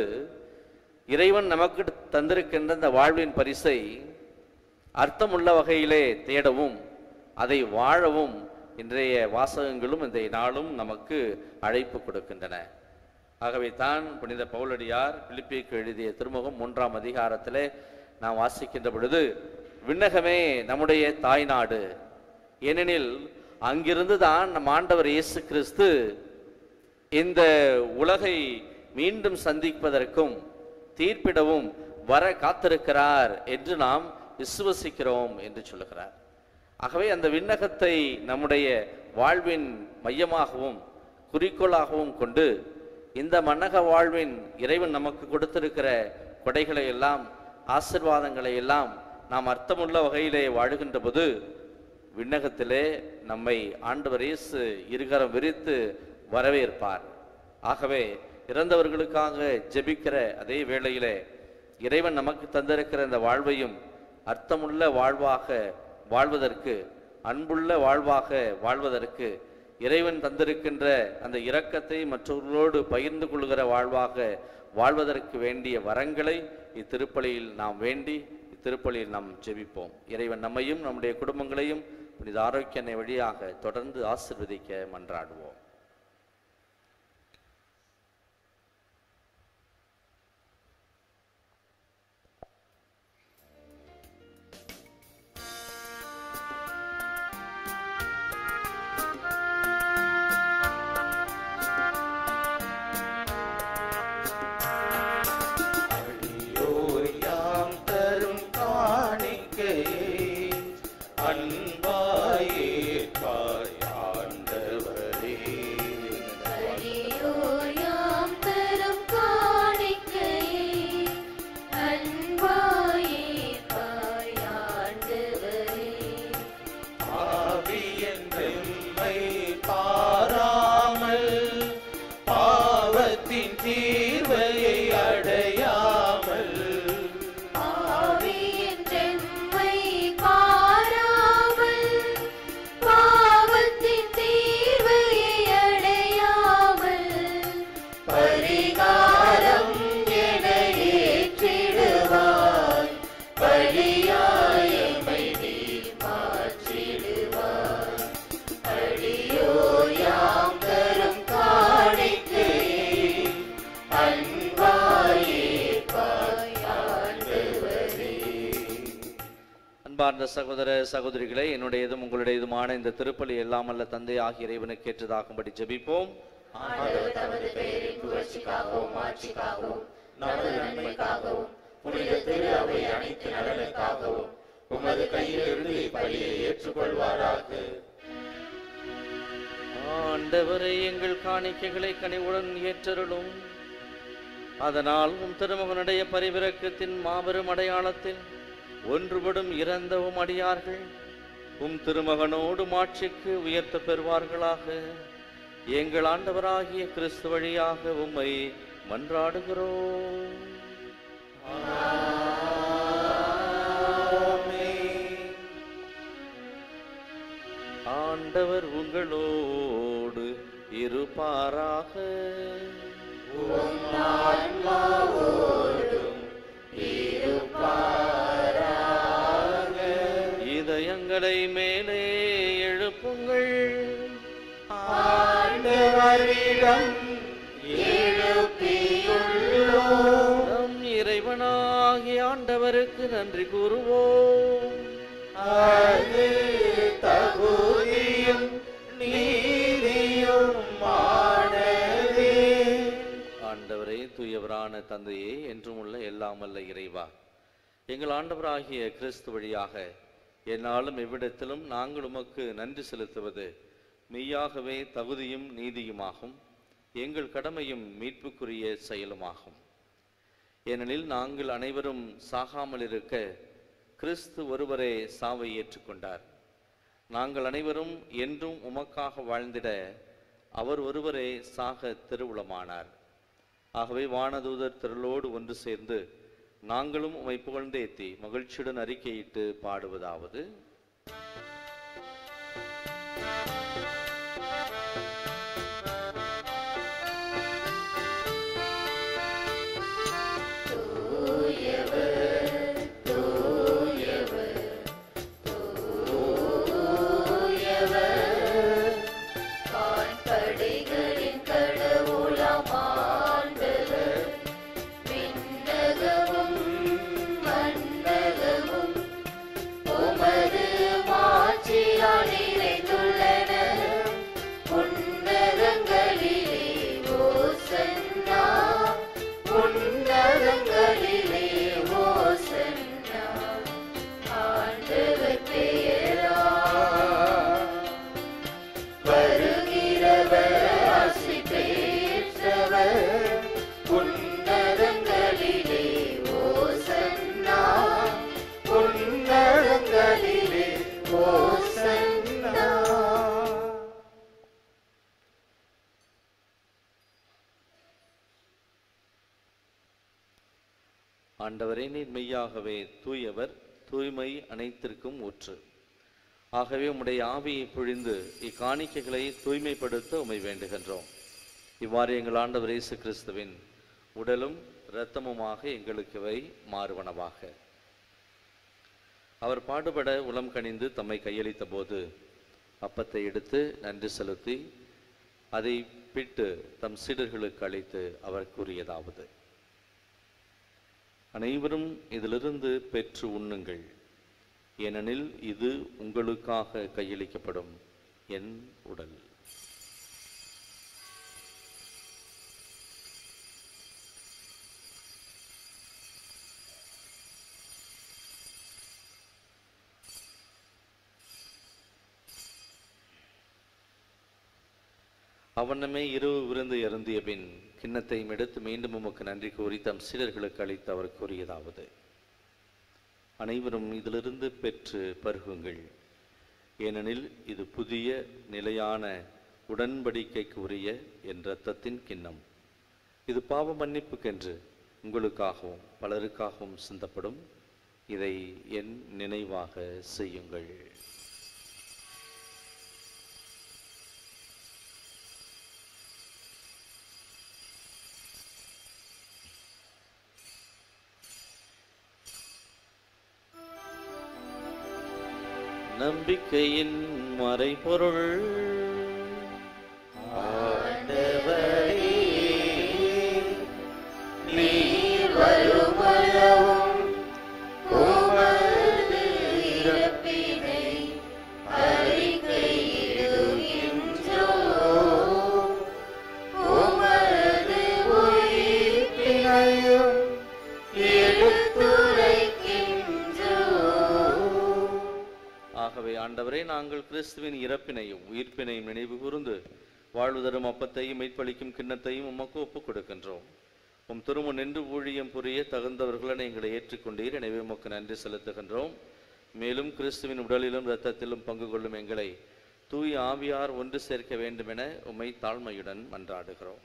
இறைவன் நமக்கு தந்திருக்கின்ற இந்த வாழ்வின் பரிசை அர்த்தமுள்ள வகையிலே தேடவும் அதை வாழவும் இன்றைய வாசகங்களும் இந்த நாளும் நமக்கு அழைப்பு கொடுக்கின்றன ஆகவே தான் புனித பவுலடியார் பிலிப்பிக்கு எழுதிய திருமுகம் மூன்றாம் அதிகாரத்திலே நாம் வாசிக்கின்ற பொழுது விண்ணகமே நம்முடைய தாய்நாடு ஏனெனில் அங்கிருந்து தான் நம் ஆண்டவர் இயேசு கிறிஸ்து இந்த உலகை மீண்டும் சந்திப்பதற்கும் தீர்ப்பிடவும் வர காத்திருக்கிறார் என்று நாம் விசுவசிக்கிறோம் என்று சொல்லுகிறார் ஆகவே அந்த விண்ணகத்தை நம்முடைய வாழ்வின் மையமாகவும் குறிக்கோளாகவும் கொண்டு இந்த மன்னக வாழ்வின் இறைவன் நமக்கு கொடுத்திருக்கிற கொடைகளை எல்லாம் ஆசிர்வாதங்களை எல்லாம் நாம் அர்த்தமுள்ள வகையிலே வாழுகின்ற போது விண்ணகத்திலே நம்மை ஆண்டவர் இயேசு இருகரம் விரித்து வரவேற்பார் ஆகவே இறந்தவர்களுக்காக ஜெபிக்கிற அதே வேளையிலே இறைவன் நமக்கு தந்திருக்கிற இந்த வாழ்வையும் அர்த்தமுள்ள வாழ்வாக வாழ்வதற்கு அன்புள்ள வாழ்வாக வாழ்வதற்கு இறைவன் தந்திருக்கின்ற அந்த இரக்கத்தை மற்றவர்களோடு பகிர்ந்து கொள்கிற வாழ்வாக வாழ்வதற்கு வேண்டிய வரங்களை இத்திருப்பலியில் நாம் வேண்டி இத்திருப்பலியில் நாம் ஜெபிப்போம் இறைவன் நம்மையும் நம்முடைய குடும்பங்களையும் புனித ஆரோக்கியனை வழியாக தொடர்ந்து ஆசிர்வதிக்க மன்றாடுவோம் அடியோர் யாம் தரும் காணிக்கையை அன்பாயேற்பாய் ஆண்டவரே. அடியோர் யாம் தரும் காணிக்கையை அன்பாயேற்பாய் ஆண்டவரே. ஆவி என்றெம்மை பாராமல் பாவத்தின் தீர்வையை அடையாமல் ஆவி என்றெம்மை பாராமல், பாவத்தின் தீர்வையை அடையாமல், பரிகாரம் என ஏற்றிடுவாய், பலியாய் எம்மை நீர் மாற்றிடுவாய். அடியோர் யாம் தரும் காணிக்கையை அன்பாயேற்பாய் ஆண்டவரே. அன்பார்ந்த சகோதர சகோதரிகளே என்னுடையதும் உங்களுடையதுமான இந்த திருப்பலி எல்லாம் அல்ல தந்தை ஆகிய இறைவனுக்கு ஏற்றதாகும்படி ஜெபிப்போம் ஆண்டவர் தமது பெயரின் புகழ்ச்சிக்காகவும் மாட்சிக்காகவும் நமது நன்மைக்காகவும் புனித திரு அவை அனைத்து நலனுக்காகவும் உமது கையிலிருந்து இப்பலியை ஏற்றுக்கொள்வாராக ஆண்டவரை எங்கள் காணிக்கைகளை கனிவுடன் ஏற்றருளும் அதனால் உம் திருமகனுடைய பரிவிரக்கத்தின் மாபெரும் அடையாளத்தில் ஒன்றுபடும் இறந்தவும் அடியார்கள் உம் திருமகனோடு மாட்சிக்கு உயர்த்த பெறுவார்களாக எங்கள் ஆண்டவராகிய கிறிஸ்து வழியாக உம்மை மன்றாடுகிறோம் ஆண்டவர் உங்களோடு இருப்பாராக இதயங்களை மேலே எழுப்புங்கள் ஆண்டவரிடம் எழுப்பியுள்ளோம் நம் இறைவனாகிய ஆண்டவருக்கு நன்றி கூறுவோம் அது தகுதியும் நீதியும் ஆனதே ஆண்டவரே தூயவரான தந்தையே என்றும் உள்ள எல்லாம் அல்ல இறைவா எங்கள் ஆண்டவராகிய கிறிஸ்து வழியாக என்னாலும் எவ்விடத்திலும் நாங்கள் உமக்கு நன்றி செலுத்துவது மெய்யாகவே தகுதியும் நீதியுமாகும் எங்கள் கடமையும் மீட்புக்குரிய செயலுமாகும் ஏனெனில் நாங்கள் அனைவரும் சாகாமல் இருக்க கிறிஸ்து ஒருவரே சாவை ஏற்றுக்கொண்டார் நாங்கள் அனைவரும் என்றும் உமக்காக வாழ்ந்திட அவர் ஒருவரே சாக திருவுளமானார் ஆகவே வானதூதர் திரளோடு ஒன்று சேர்ந்து நாங்களும் உமை புகழ்ந்தேத்தி மகிழ்ச்சியுடன் அறிக்கையிட்டு பாடுவதாவது வான்படைகளின் கடவுளாம் ஆண்டவர், விண்ணகமும் மண்ணகமும் உமது மாட்சியால் நிறைந்துள்ளன. உன்னதங்களிலே ஓசன்னா, உன்னதங்களிலே ஓசன்னா. ஆண்டவர் பெயரா வருகிறவர் ஆசி பெற்றவர் உன்னதங்களிலே ஓசன்னா உன்னதங்களிலே ஓசன்னா ஆண்டவரே நீர் மெய்யாகவே தூயவர் தூய்மை அனைத்திற்கும் ஊற்று ஆகவே உம்முடைய ஆவியை பொழிந்து இக்காணிக்கைகளை தூய்மைப்படுத்த உமை வேண்டுகின்றோம் இவ்வாறு எங்கள் ஆண்டவர் இயேசு கிறிஸ்துவின் உடலும் இரத்தமுமாக எங்களுக்கு இவை மாறுவனவாக அவர் பாடுபட உளம் கனிந்து தம்மை கையளித்த போது அப்பத்தை எடுத்து நன்றி செலுத்தி அதை பிட்டு தம் சீடர்களுக்கு அளித்து அவர் கூறியதாவது அனைவரும் இதிலிருந்து பெற்று உண்ணுங்கள் ஏனெனில் இது உங்களுக்காக கையளிக்கப்படும் என் உடல் அவனமே இரவு விருந்து அருந்திய பின் கிண்ணத்தையும் எடுத்து மீண்டும் உமக்கு நன்றி கூறி தம் சீடர்களுக்கு அளித்து அவர் கூறியதாவது அனைவரும் இதிலிருந்து பெற்று பருகுங்கள் ஏனெனில் இது புதிய நிலையான உடன்படிக்கைக்கு உரிய என் இரத்தத்தின் கிண்ணம் இது பாவ மன்னிப்புக்கென்று உங்களுக்காகவும் பலருக்காகவும் சிந்தப்படும் இதை என் நினைவாக செய்யுங்கள் நம்பிக்கையின் மறைபொருள் நீர் வருமளவும் உமது இறப்பினை அறிக்கையிடுகின்றோம். உமது உயிர்ப்பினையும் எடுத்துரைக்கின்றோம். ஆகவே ஆண்டவரே நாங்கள் கிறிஸ்துவின் இறப்பினையும் உயிர்ப்பினையும் நினைவு கூர்ந்து வாழ்வு தரும் அப்பத்தையும் மீட்பளிக்கும் கிண்ணத்தையும் உமக்கு ஒப்புக் கொடுக்கின்றோம் உம் திருமுன் நின்று ஊழியம் புரிய தகுந்தவர்களை எங்களை ஏற்றுக்கொண்டீர் எனவே உமக்கு நன்றி செலுத்துகின்றோம் மேலும் கிறிஸ்துவின் உடலிலும் இரத்தத்திலும் பங்கு கொள்ளும் எங்களை தூய் ஆவியார் ஒன்று சேர்க்க வேண்டுமென உம்மை தாழ்மையுடன் மன்றாடுகிறோம்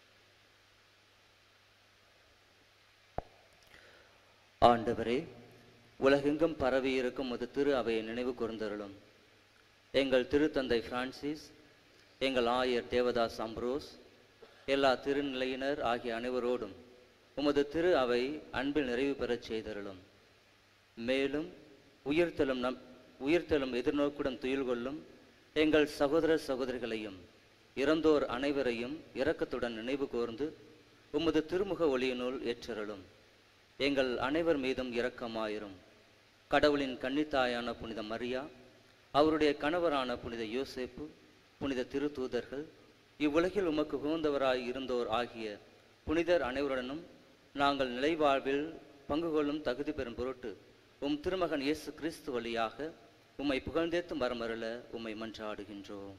ஆண்டவரே உலகெங்கும் பரவி இருக்கும் ஒரு திரு அவையை நினைவு கூர்ந்தருளும் எங்கள் திருத்தந்தை பிரான்சிஸ் எங்கள் ஆயர் தேவதாஸ் அம்ப்ரோஸ் எல்லா திருநிலையினர் ஆகிய அனைவரோடும் உமது திரு அவை அன்பில் நிறைவு பெறச் செய்தருளும் மேலும் உயிர்த்தெழும் நம் உயிர்த்தெழும் எதிர்நோக்குடன் துயில் கொள்ளும் எங்கள் சகோதர சகோதரிகளையும் இறந்தோர் அனைவரையும் இரக்கத்துடன் நினைவு கூர்ந்து உமது திருமுக ஒளியினுள் ஏற்றருளும் எங்கள் அனைவர் மீதும் இரக்கமாயிரும் கடவுளின் கன்னித்தாயான புனித மரியா அவருடைய கணவரான புனித யோசேப்பு புனித திருத்தூதர்கள் இவ்வுலகில் உமக்கு உகந்தவராய் இருந்தோர் ஆகிய புனிதர் அனைவருடனும் நாங்கள் நிலைவாழ்வில் பங்கு கொள்ளும் தகுதி பெறும் பொருட்டு உம் திருமகன் இயேசு கிறிஸ்து வழியாக உம்மை புகழ்ந்தேத்தும் வரமருள உம்மை மன்றாடுகின்றோம்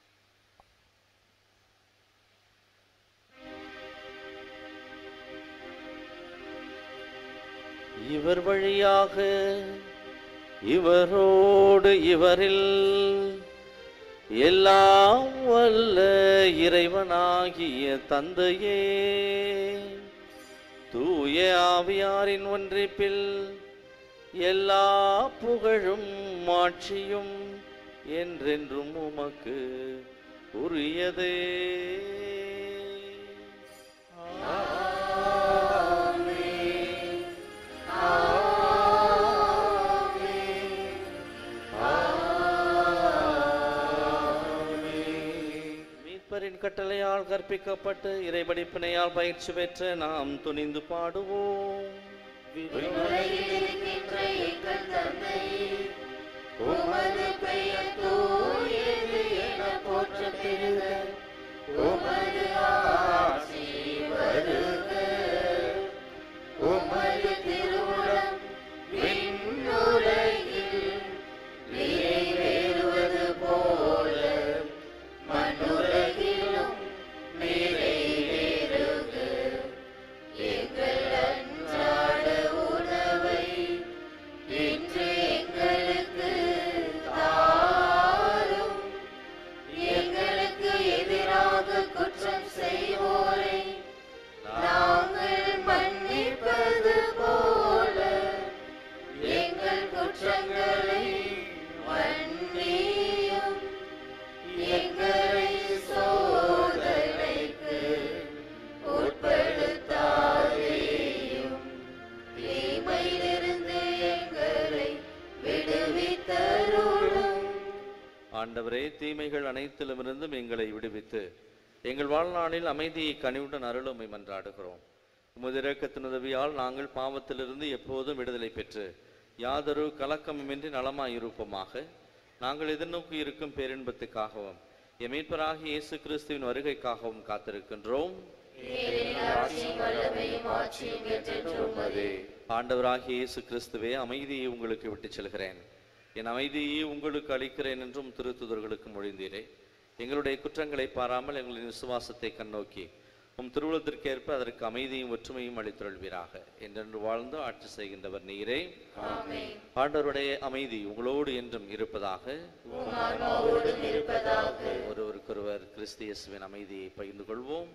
இவர் வழியாக இவரோடு இவரில் எல்லாம் வல்ல இறைவனாகிய தந்தையே தூய ஆவியாரின் ஒன்றிப்பில் எல்லா புகழும் மாட்சியும் என்றென்றும் உமக்கு உரியதே மீட்பரின் கட்டளையால் கற்பிக்கப்பட்டு இறைபடிப்பினையால் பயிற்சி பெற்ற நாம் துணிந்து பாடுவோம் விண்ணுலகில் இருக்கின்ற எங்கள் தந்தையே, உமது பெயர் தூயது என போற்றப் பெறுக. உமது ஆட்சி வருக. உமது திருவுளம் விண்ணுலகில் நிறைவேறுவது போல மண்ணுலகிலும் நிறைவேறுக எங்கள் அன்றாட உணவை இன்று எங்களுக்கு தாரும் தீமைகள் அனைத்திலுமிருந்தும் எங்களை விடுவித்து எங்கள் வாழ்நாளில் அமைதியை கனிவுடன் அருளுமை மன்றாடுகிறோம் உமது இரக்கத்தின் உதவியால் நாங்கள் பாவத்திலிருந்து எப்போதும் விடுதலை பெற்று யாதொரு கலக்கமுமின்றி நலமாயிருப்போமாக நாங்கள் எதிர்நோக்கி இருக்கும் பேரின்பத்துக்காகவும் எம் மீட்பராகிய இயேசு கிறிஸ்துவின் வருகைக்காகவும் காத்திருக்கின்றோம் ஆண்டவராகிய இயேசு கிறிஸ்துவே அமைதியை உங்களுக்கு விட்டுச் செல்கிறேன் என் அமைதியை உங்களுக்கு அளிக்கிறேன் என்றும் திருத்துதர்களுக்கு மொழிந்தீரே எங்களுடைய குற்றங்களை பாராமல் எங்களின் விசுவாசத்தை கண்ணோக்கி உம் திருவுளத்திற்கேற்ப அதற்கு அமைதியும் ஒற்றுமையும் அளித்தருள்வீராக என்றென்று வாழ்ந்து ஆட்சி செய்கின்றவர் நீரே ஆண்டவருடைய அமைதி உங்களோடு என்றும் இருப்பதாக ஒருவருக்கொருவர் கிறிஸ்து இயேசுவின் அமைதியை பகிர்ந்து கொள்வோம்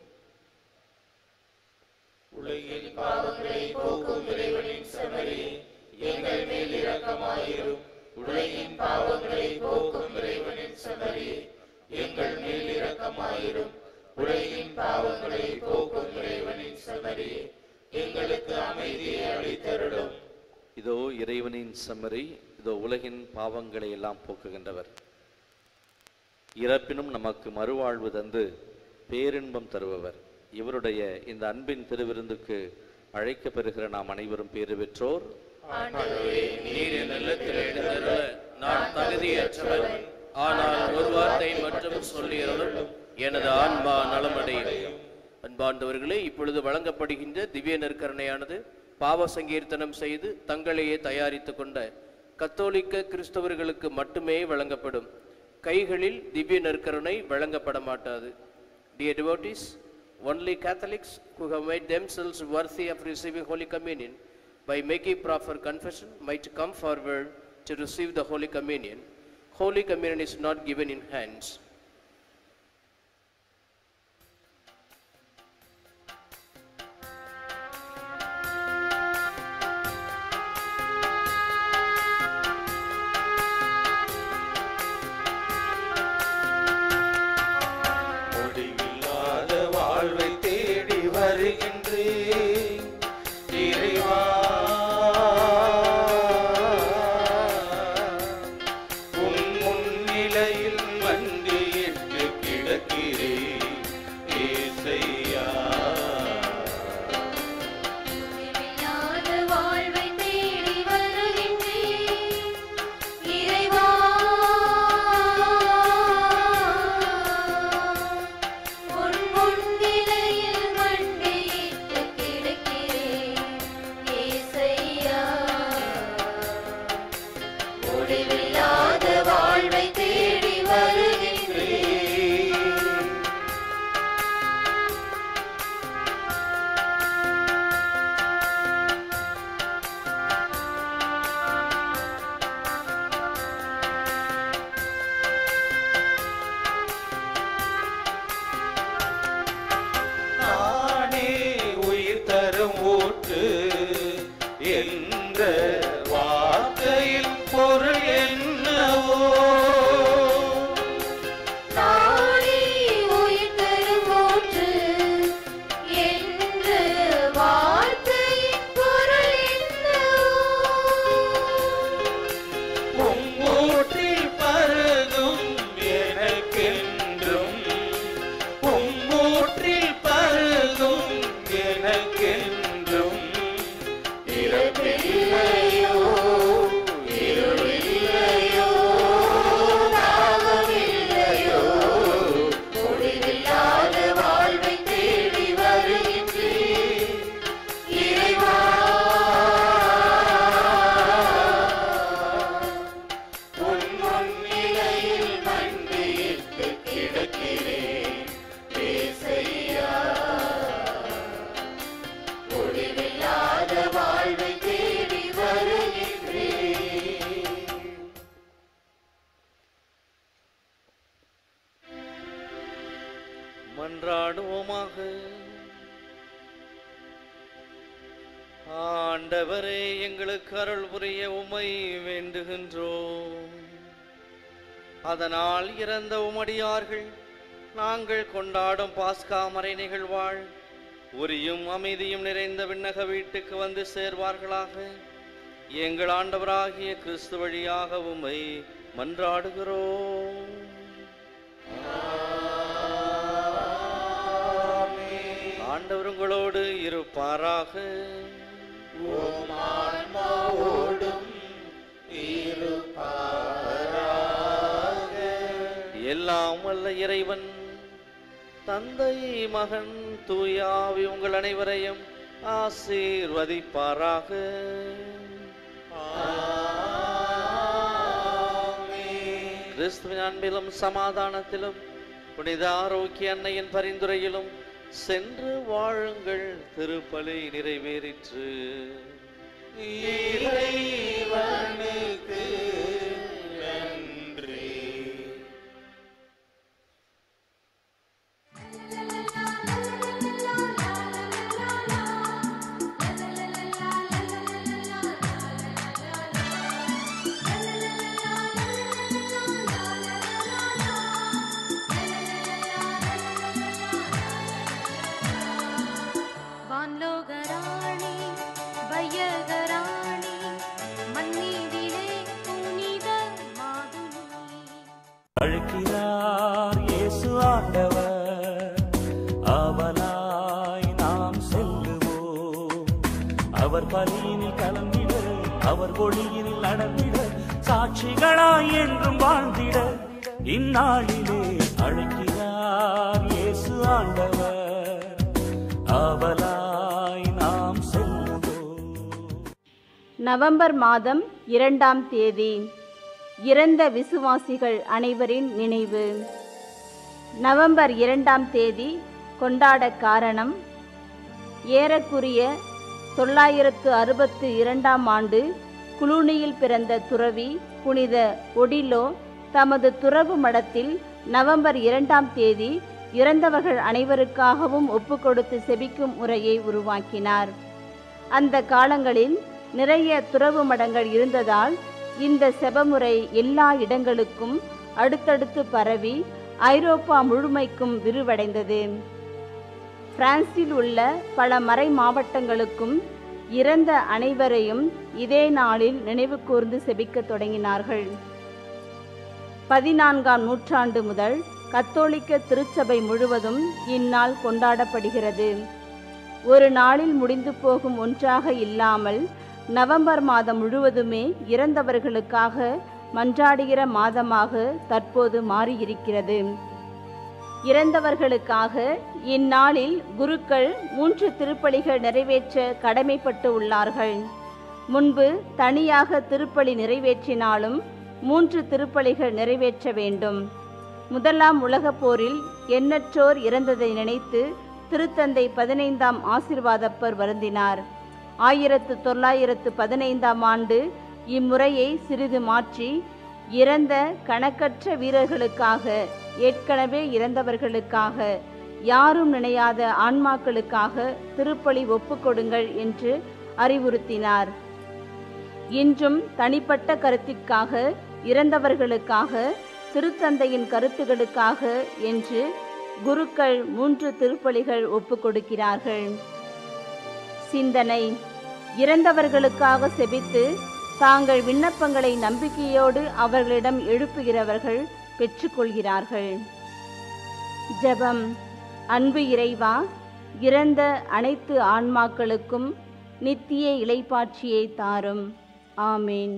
உலகின் பாவங்களை போக்கும் இறைவனின் சமரி எங்கள் மேல் இரக்கமாயிரும் உலகின் பாவங்களை போக்கும் இறைவனின் சமரி எங்கள் மேல் இரக்கமாயிரும் உலகின் பாவங்களை போக்கும் இறைவனின் சமரி எங்களுக்கு அமைதியை அளித்தருளும் இதோ இறைவனின் செம்மறி இதோ உலகின் பாவங்களை எல்லாம் போக்குகின்றவர் இறப்பினும் நமக்கு மறுவாழ்வு தந்து பேரின்பம் தருபவர் இவருடைய இந்த அன்பின் திருவிருந்துக்கு அழைக்கப் பெறுகிற நாம் அனைவரும் பேறு பெற்றோர் நீர் என் இல்லத்தில் எழுந்தருள நான் தகுதியற்றவன் ஆனால் ஒரு வார்த்தை மட்டும் சொல்லியருளும் எனது ஆன்மா நலமடையும் அன்பாண்டவர்களே இப்பொழுது வழங்கப்படுகின்ற திவ்ய நற்கரணையானது பாவ சங்கீர்த்தனம் செய்து தங்களையே தயாரித்து கொண்ட கத்தோலிக்க கிறிஸ்தவர்களுக்கு மட்டுமே வழங்கப்படும் கைகளில் திவ்ய நற்கருணை வழங்கப்பட மாட்டாது Dear devotees, only Catholics who have made themselves worthy of receiving Holy Communion by making proper confession might come forward to receive the Holy Communion. Holy Communion is not given in hands. முடிவில்லாத வாழ்வை தேடி வருகின்றேன் இறைவா உன் முன்னிலையில் மண்டியிட்டு கிடக்கிறேன் ஏசையா இல்லாத வாழ்வை தேடி வருகின்றேன் இறைவா உன் முன்னிலையில் மண்டியிட்டு கிடக்கிறேன் ஏசையா முடிவில்லாத வாழ்வை தேடி வருகின்றேன் நானே உயிர் தரும் ஊற்று என்ற வார்த்தையின் பொருள் என்னவோ நானே உயிர் தரும் ஊற்று என்ற வார்த்தையின் பொருள் என்னவோ உங்கூற்றில் பருகும் எனக்கென்றும் உங்கூற்றில் பருகும் எனக்கென்றும் இறப்பில்லையோ இருளில்லையோ தாகமில்லையோ முடிவில்லாத வாழ்வை தேடி வருகின்றேன் இறைவா உன் முன்னிலையில் மண்டியிட்டு கிடக்கிறேன் ஏசையா முடிவில்லாத வாழ்வை தேடி வருகின்றேன் மன்றாடுவோமாக ஆண்டவரே எங்களுக்கு அருள் புரிய உமை வேண்டுகின்றோம் அதனால் இறந்த உமடியார்கள் நாங்கள் கொண்டாடும் பாஸ்கா மறை நிகழ்வாள் உரியும் அமைதியும் நிறைந்த விண்ணக வீட்டுக்கு வந்து சேர்வார்களாக எங்கள் ஆண்டவராகிய கிறிஸ்து வழியாக உம்மை மன்றாடுகிறோம் ஆண்டவர் உங்களோடு இருப்பாராக எல்லாம் வல்ல இறைவன் தந்தை மகன் தூயாவி உங்கள் அனைவரையும் ஆசீர்வதிப்பாராக கிறிஸ்துவின் அன்பிலும் சமாதானத்திலும் புனித ஆரோக்கிய அன்னையின் பரிந்துரையிலும் சென்று வாழுங்கள் திருப்பலி நிறைவேறிற்று இறைவனுக்கு நன்றி வான்லோகராணி வையகராணி மண்ணீதிலே புனித மாதுளி அழைக்கிறார் இயேசு ஆண்டவர் அவனாய் நாம் செல்லுவோம் அவர் பலியினில் கலந்திட அவர் ஒளியினில் நடந்திட சாட்சிகளாய் என்றும் வாழ்ந்திட இந்நாளிலே அழைக்கிறார் இயேசு ஆண்டவர் அவனாய் நாம் செல்லுவோம் நவம்பர் மாதம் இரண்டாம் தேதி இறந்த விசுவாசிகள் அனைவரின் நினைவு நவம்பர் இரண்டாம் தேதி கொண்டாட காரணம் ஏறக்குறைய தொள்ளாயிரத்து அறுபத்து இரண்டாம் ஆண்டு குளூனியில் பிறந்த துறவி புனித ஒடிலோ தமது துறவு மடத்தில் நவம்பர் இரண்டாம் தேதி இறந்தவர்கள் அனைவருக்காகவும் ஒப்புக்கொடுத்து செபிக்கும் முறையை உருவாக்கினார் அந்த காலங்களில் நிறைய துறவு மடங்கள் இருந்ததால் இந்த செபமுறை எல்லா இடங்களுக்கும் அடுத்தடுத்து பரவி ஐரோப்பா முழுமைக்கும் விரிவடைந்தது பிரான்சில் உள்ள பல மறை மாவட்டங்களுக்கும் இறந்த அனைவரையும் இதே நாளில் நினைவு கூர்ந்து செபிக்கத் தொடங்கினார்கள் பதினான்காம் நூற்றாண்டு முதல் கத்தோலிக்க திருச்சபை முழுவதும் இந்நாள் கொண்டாடப்படுகிறது ஒரு நாளில் முடிந்து போகும் ஒன்றாக இல்லாமல் நவம்பர் மாதம் முழுவதுமே இறந்தவர்களுக்காக மன்றாடுகிற மாதமாக தற்போது மாறியிருக்கிறது இறந்தவர்களுக்காக இந்நாளில் குருக்கள் மூன்று திருப்பலிகள் நிறைவேற்ற கடமைப்பட்டு உள்ளார்கள் முன்பு தனியாக திருப்பலி நிறைவேற்றினாலும் மூன்று திருப்பலிகள் நிறைவேற்ற வேண்டும் முதலாம் உலகப் போரில் எண்ணற்றோர் இறந்ததை நினைத்து திருத்தந்தை பதினைந்தாம் ஆசிர்வாதப்பர் வருந்தினார் ஆயிரத்து தொள்ளாயிரத்து பதினைந்தாம் ஆண்டு இம்முறையை சிறிது மாற்றி இறந்த கணக்கற்ற வீரர்களுக்காக ஏற்கனவே இறந்தவர்களுக்காக யாரும் நினையாத ஆன்மாக்களுக்காக திருப்பலி ஒப்புக்கொடுங்கள் என்று அறிவுறுத்தினார் இன்றும் தனிப்பட்ட கருத்திற்காக இறந்தவர்களுக்காக திருத்தந்தையின் கருத்துகளுக்காக என்று குருக்கள் மூன்று திருப்பலிகள் ஒப்புக்கொடுக்கிறார்கள் சிந்தனை இறந்தவர்களுக்காக செபித்து தாங்கள் விண்ணப்பங்களை நம்பிக்கையோடு அவர்களிடம் எழுப்புகிறவர்கள் பெற்றுக்கொள்கிறார்கள் ஜெபம் அன்பு இறைவா இறந்த அனைத்து ஆன்மாக்களுக்கும் நித்திய இளைப்பாட்சியை தாரும் ஆமேன்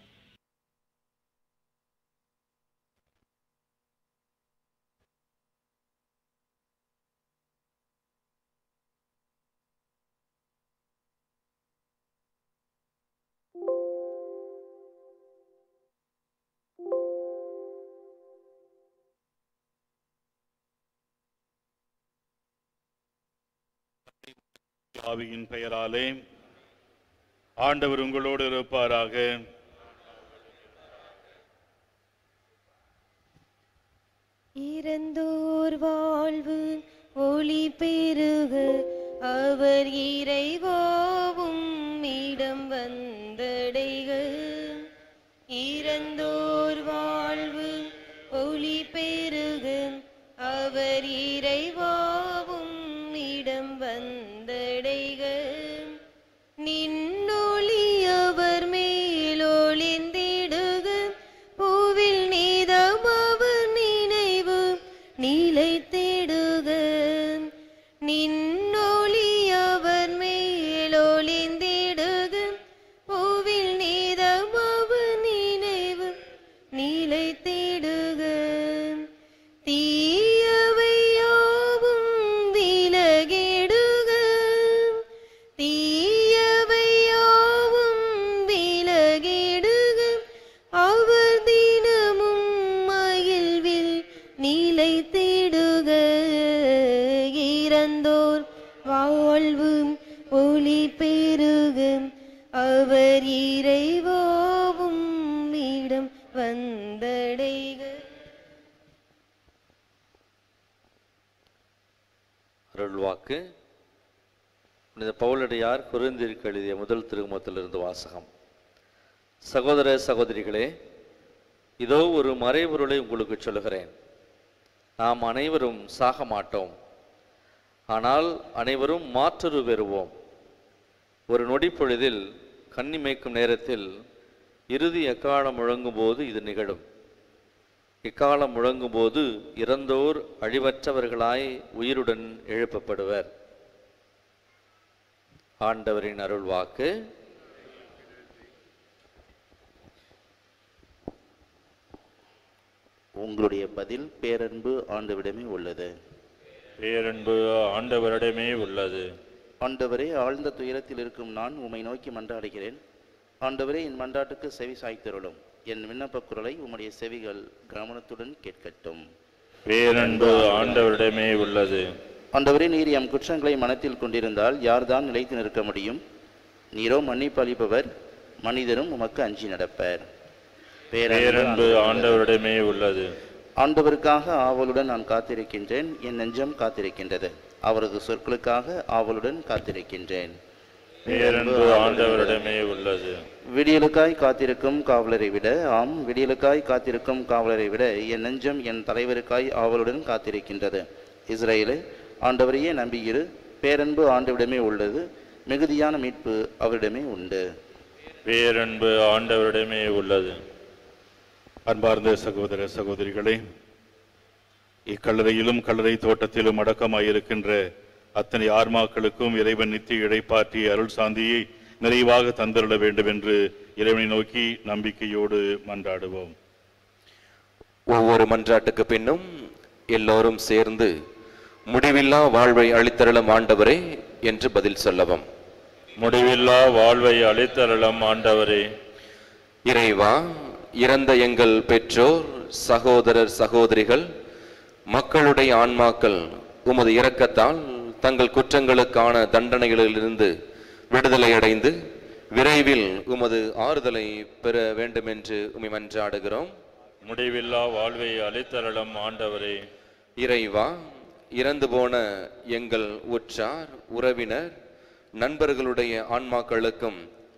ஆவியின் பெயராலே ஆண்டவர் உங்களோடு இருப்பாராக இறந்தோர் வாழ்வு ஒளி பெருக அவர் இறைவாவும் இடம் வந்தடைக இறந்தோர் வாழ்வு ஒளி பெருக அவர் இறைவாவும் இடம் வந்தடைக நின்னொளி அவர் மேலொளிந்திடுக பூவில் நீதம் அவர் நினைவு நிலைத்திடுக நின்னொளி தீயவையாவும் விலகிடுக அவர் தினமும் மகிழ்வில் நிலைத்திடுக இறந்தோர் வாழ்வு ஒளி பெருகும் அவர் இறைவாவும் இடம் வந்தடைக அருள்வாக்கு புனித பவுலடியார் குருந்திற்கு எழுதிய முதல் திருமுகத்திலிருந்து வாசகம் சகோதர சகோதரிகளே இதோ ஒரு மறைபொருளை உங்களுக்கு சொல்லுகிறேன் நாம் அனைவரும் சாக மாட்டோம் ஆனால் அனைவரும் மாற்றுரு பெறுவோம் ஒரு நொடி பொழுதில் கன்னி மேய்க்கும் நேரத்தில் இறுதி எக்காலம் முழங்கும் போது இது நிகழும் இக்காலம் முழங்கும் போது இறந்தோர் அழிவற்றவர்களாய் உயிருடன் எழுப்பப்படுவர் ஆண்டவரின் அருள்வாக்கு உங்களுடைய பதில் பேரன்பு ஆண்டவிடமே உள்ளது பேரன்பு ஆண்டவரிடமே உள்ளது ஆண்டவரே ஆழ்ந்த துயரத்தில் இருக்கும் நான் உம்மை நோக்கி மன்றாடுகிறேன் ஆண்டவரே என் மன்றாட்டுக்கு செவி சாய்த்தருளும் என் விண்ணப்பக் குரலை உம்முடைய செவிகள் கவனத்துடன் கேட்கட்டும் பேரன்பு ஆண்டவரிடமே உள்ளது ஆண்டவரே நீர் எம் குற்றங்களை மனத்தில் கொண்டிருந்தால் யார்தான் நிலைத்து நிற்க முடியும் நீரோ மன்னிப்பு அளிப்பவர் மனிதரும் உமக்கு அஞ்சி நடப்பர் பேரன்பு ஆண்டவரிடமே உள்ளது ஆண்டவருக்காக ஆவலுடன் நான் காத்திருக்கின்றேன் என் நெஞ்சம் காத்திருக்கின்றது அவரது சொற்களுக்காக ஆவலுடன் காத்திருக்கின்றேன் பேரன்பு ஆண்டவரிடமே உள்ளது விடியலுக்காய் காத்திருக்கும் காவலரை விட ஆம் விடியலுக்காய் காத்திருக்கும் காவலரை விட என் நெஞ்சம் என் தலைவருக்காய் ஆவலுடன் காத்திருக்கின்றது இஸ்ரேலே ஆண்டவரையே நம்பியிரு பேரன்பு ஆண்டவிடமே உள்ளது மிகுதியான மீட்பு அவரிடமே உண்டு பேரன்பு ஆண்டவரிடமே உள்ளது அன்பார்ந்த சகோதர சகோதரிகளே இக்கல்லறையிலும் கல்லறை தோட்டத்திலும் அடக்கமாயிருக்கின்ற அத்தனை ஆன்மாக்களுக்கும் இறைவன் நித்திய இழைப்பாற்றி அருள் சாந்தியை நிறைவாக தந்தருள வேண்டும் என்று இறைவனை நோக்கி நம்பிக்கையோடு மன்றாடுவோம் ஒவ்வொரு மன்றாட்டுக்கு பின்னும் எல்லோரும் சேர்ந்து முடிவில்லா வாழ்வை அளித்தருளும் ஆண்டவரே என்று பதில் சொல்லவும் முடிவில்லா வாழ்வை அளித்தருளும் ஆண்டவரே இறைவா இறந்த எங்கள் பெற்றோர் சகோதரர் சகோதரிகள் மக்களுடைய ஆன்மாக்கள் உமது இரக்கத்தால் தங்கள் குற்றங்களுக்கான தண்டனைகளிலிருந்து விடுதலை அடைந்து விரைவில் உமது ஆறுதலை பெற வேண்டும் என்று உமை மன்றாடுகிறோம் முடிவில்லா வாழ்வை அளித்தருளும் ஆண்டவரே இறைவா இறந்து போன எங்கள் உற்றார் உறவினர் நண்பர்களுடைய ஆன்மாக்களுக்கும்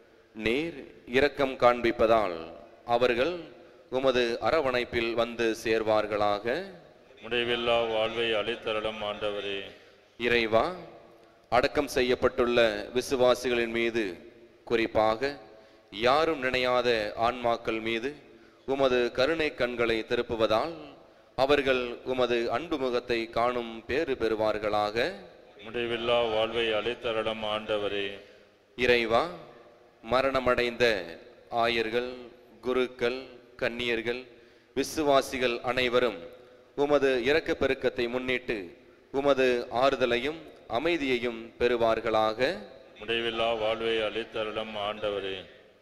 நீர் இரக்கம் காண்பிப்பதால் அவர்கள் உமது அரவணைப்பில் வந்து சேர்வார்களாக முடிவில்லா வாழ்வை அளித்தருளும் ஆண்டவரே இறைவா அடக்கம் செய்யப்பட்டுள்ள விசுவாசிகளின் மீது குறிப்பாக யாரும் நினையாத ஆன்மாக்கள் மீது உமது கருணை கண்களை திருப்புவதால் அவர்கள் உமது அன்பு முகத்தை காணும் பேறு பெறுவார்களாக முடிவில்லா வாழ்வை அளித்தருளும் ஆண்டவரே இறைவா மரணமடைந்த ஆயர்கள் குருக்கள் கன்னியர்கள் விசுவாசிகள் அனைவரும் உமது இரக்கப் பெருக்கத்தை முன்னிட்டு உமது ஆறுதலையும் அமைதியையும் பெறுவார்களாக முடிவில்லா வாழ்வை அளித்தருளும் ஆண்டவரே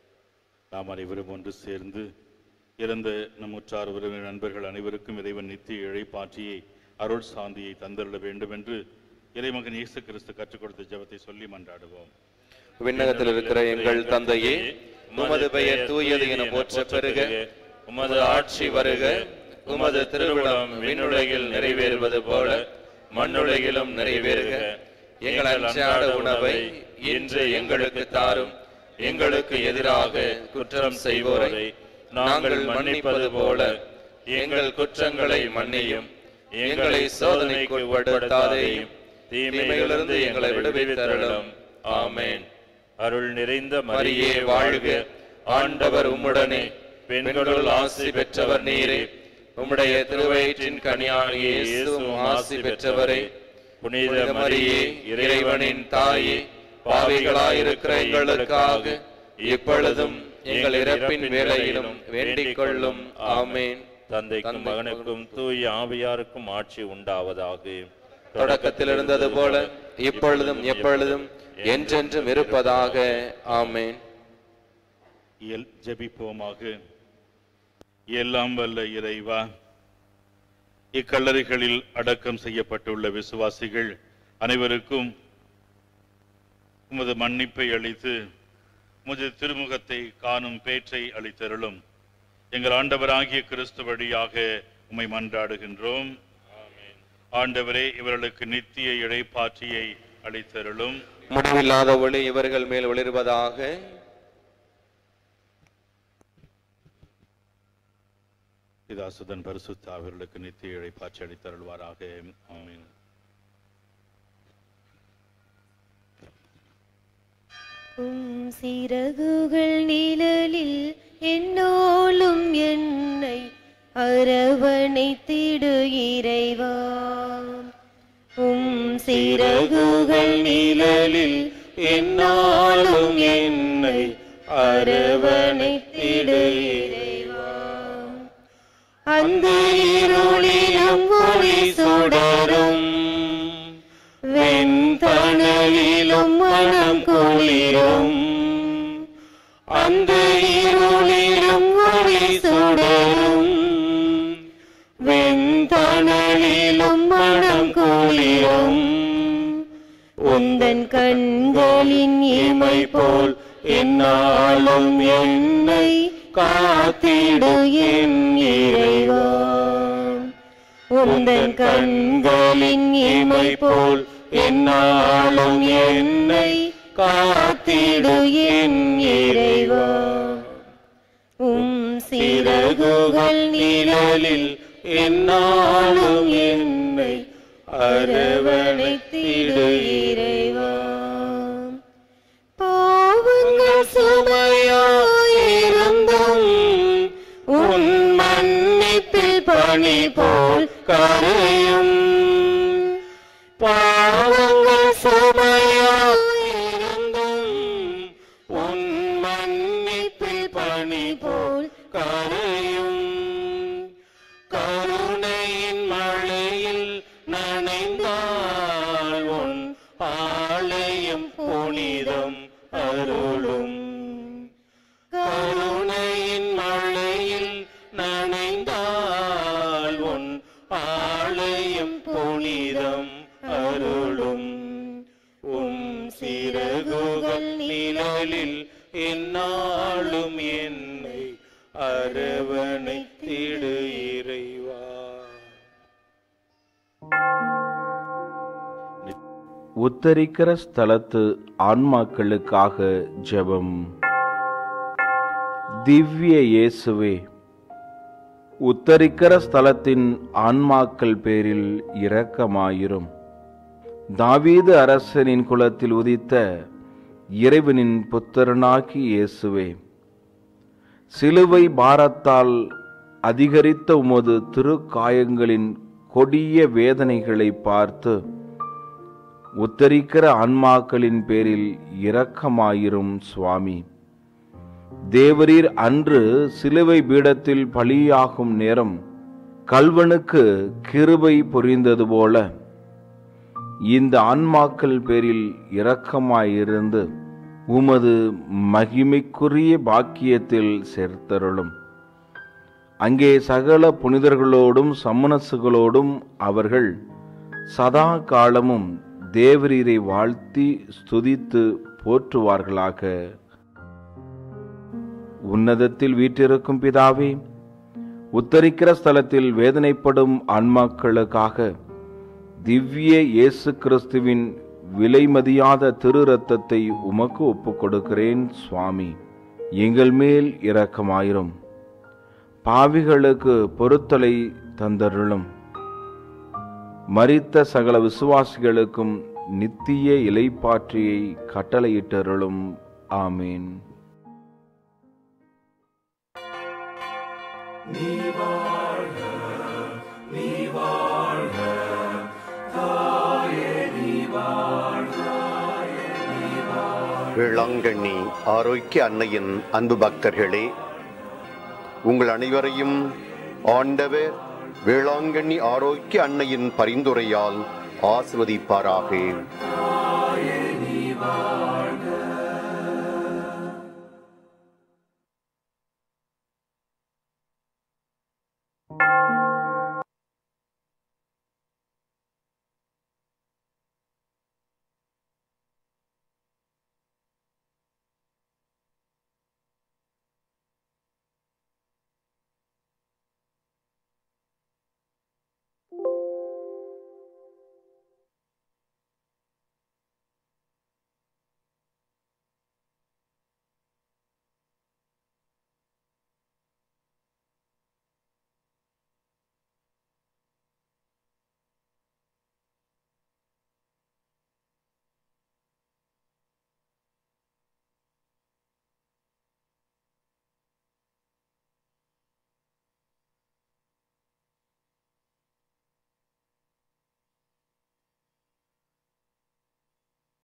நாம் அனைவரும் ஒன்று சேர்ந்து இறந்த நம் உற்றார் உறவினர் நண்பர்கள் அனைவருக்கும் இறைவன் நித்திய இழைப்பாற்றியை அருள் சாந்தியை தந்தருள வேண்டும் என்று இறைமகன் இயேசு கிறிஸ்து கற்றுக் கொடுத்த ஜெபத்தை சொல்லி மன்றாடுவோம் விண்ணகத்தில் இருக்கிற எங்கள் தந்தையே உமது பெயர் தூயது என போற்ற பெருக உமது ஆட்சி வருக உமது திருவிழம் விண்ணுலகில் நிறைவேறுவது போல மண்ணுலகிலும் நிறைவேறுக எங்கள் அன்றாட உணவை இன்று எங்களுக்கு தாரும் எங்களுக்கு எதிராக குற்றம் செய்வோரை நாங்கள் மன்னிப்பது போல எங்கள் குற்றங்களை மன்னியும் எங்களை சோதனைக்கு உட்படுத்தாதேயும் தீமையிலிருந்து எங்களை விடுவித்தருளும் ஆமென் அருள் நிறைந்த மரியே வாழ்க ஆண்டவர் உம்முடனே பெண்களுள் ஆசி பெற்றவர் நீரே உம்முடைய திருவயிற்றின் கனியாகிய இயேசுவும் ஆசி பெற்றவரே புனித மரியே இறைவனின் தாயே பாவிகளாயிருக்கிற எங்களுக்காக இப்பொழுதும் எங்கள் இறப்பின் வேளையிலும் வேண்டிக் கொள்ளும் ஆமேன் தந்தைக்கும் மகனுக்கும் தூய ஆவியாருக்கும் ஆட்சி உண்டாவதாக தொடக்கத்தில் இருந்தது போல இப்பொழுதும் எப்பொழுதும் என்றென்றும் இருப்பதாக ஆமென் எல் ஜெபிப்போமாக எல்லாம் வல்ல இறைவா இக்கல்லறைகளில் அடக்கம் செய்யப்பட்டுள்ள விசுவாசிகள் அனைவருக்கும் உமது மன்னிப்பை அளித்து உமது திருமுகத்தை காணும் பேற்றை அளித்தருளும் எங்கள் ஆண்டவராகிய கிறிஸ்து வழியாக உம்மை மன்றாடுகின்றோம் ஆண்டவரே இவர்களுக்கு நித்திய இழைப்பாற்றியை அளித்தருளும் முடிவில்லாத ஒளி இவர்கள் மேல் ஒளிர்வதாக பிதாசுதன் பரிசுத்த அவர்களுக்கு நித்திய இழைப்பாற்றி அளித்தருள்வாராக ஆமென் உம் சிறகுகள் நிழலில் என்னோலும் என்னை அரவணைத்திடு இறைவா உம் சிறகுகள் நிழலில் என்னாலும் என்னை அரவணைத்திடு இறைவா அந்த இருளிலும் ஒளி சுடரும் வெண்தணலிலும் மனம் குளிரும் அந்த இருளிலும் ஒளி சுடரும் வெண்தணலிலும் மனம் குளிரும் உந்தன் கண்களின் இமை போல் என்னாலும் என்னை காத்திடு என் இறைவா உந்தன் கண்களின் இமை போல் என்னாலும் என்னை காத்திடு என் இறைவா உம் சிறகுகள் நிழலில் என்னாலும் என்னை அரவணைத்திடு இறைவா பாவங்கள் சுமையாயிருந்தும் உன் மன்னிப்பில் பணி போல் கரையும் பாவங்கள் சுமையாயிருந்தும் உன் மன்னிப்பில் பணி போல் கரையும் கருணையின் மழையில் நனைந்தால் உன் ஆலயம் புனிதம் அருளும் கருணையின் மழையில் நனைந்தால் உன் ஆலயம் புனிதம் அருளும் உம் சிறகுகள் நிழலில் என்னாலும் என்னை அரவணைத்திடு இறைவா உத்தரிக்கிற ஸ்தலத்து ஆன்மாக்களுக்காக ஜெபம் திவ்ய இயேசுவே உத்தரிக்கிற ஸ்தலத்தின் ஆன்மாக்கள் பேரில் இரக்கமாயிரும் தாவீது அரசனின் குலத்தில் உதித்த இறைவனின் புத்திரனாகி இயேசுவே சிலுவை பாரத்தால் அதிகரித்த உமது திருக்காயங்களின் கொடிய வேதனைகளை பார்த்து உத்தரிக்கிற ஆன்மாக்களின் பேரில் இரக்கமாயிரும் சுவாமி தேவரீர் அன்று சிலுவை பீடத்தில் பலியாகும் நேரம் கல்வனுக்கு கிருபை புரிந்தது போல இந்த ஆன்மாக்கள் பேரில் இரக்கமாயிருந்து உமது மகிமைக்குரிய பாக்கியத்தில் சேர்த்தருளும் அங்கே சகல புனிதர்களோடும் சம்மனசுகளோடும் அவர்கள் சதா காலமும் தேவரீரை வாழ்த்தி ஸ்துதித்து போற்றுவார்களாக உன்னதத்தில் வீற்றிருக்கும் பிதாவே உத்தரிக்கிற ஸ்தலத்தில் வேதனைப்படும் ஆன்மாக்களுக்காக திவ்ய இயேசு கிறிஸ்துவின் விலைமதியாத திரு ரத்தத்தை உமக்கு ஒப்புக் கொடுக்கிறேன் சுவாமி எங்கள் மேல் இரக்கமாயிரும் பாவிகளுக்கு பொருத்தலை தந்தருளும் மரித்த சகல விசுவாசிகளுக்கும் நித்திய இலைப்பாற்றியை கட்டளையிட்டருளும் ஆமேன் நீ வாழ்க நீ வாழ்க தாயே நீ வாழ்க நீ வாழ்க வேளாங்கண்ணி ஆரோக்கிய அன்னையின் அன்பு பக்தர்களே உங்கள் அனைவரையும் ஆண்டவர் வேளாங்கண்ணி ஆரோக்கிய அன்னையின் பரிந்துரையால் ஆசிர்வதிப்பாராக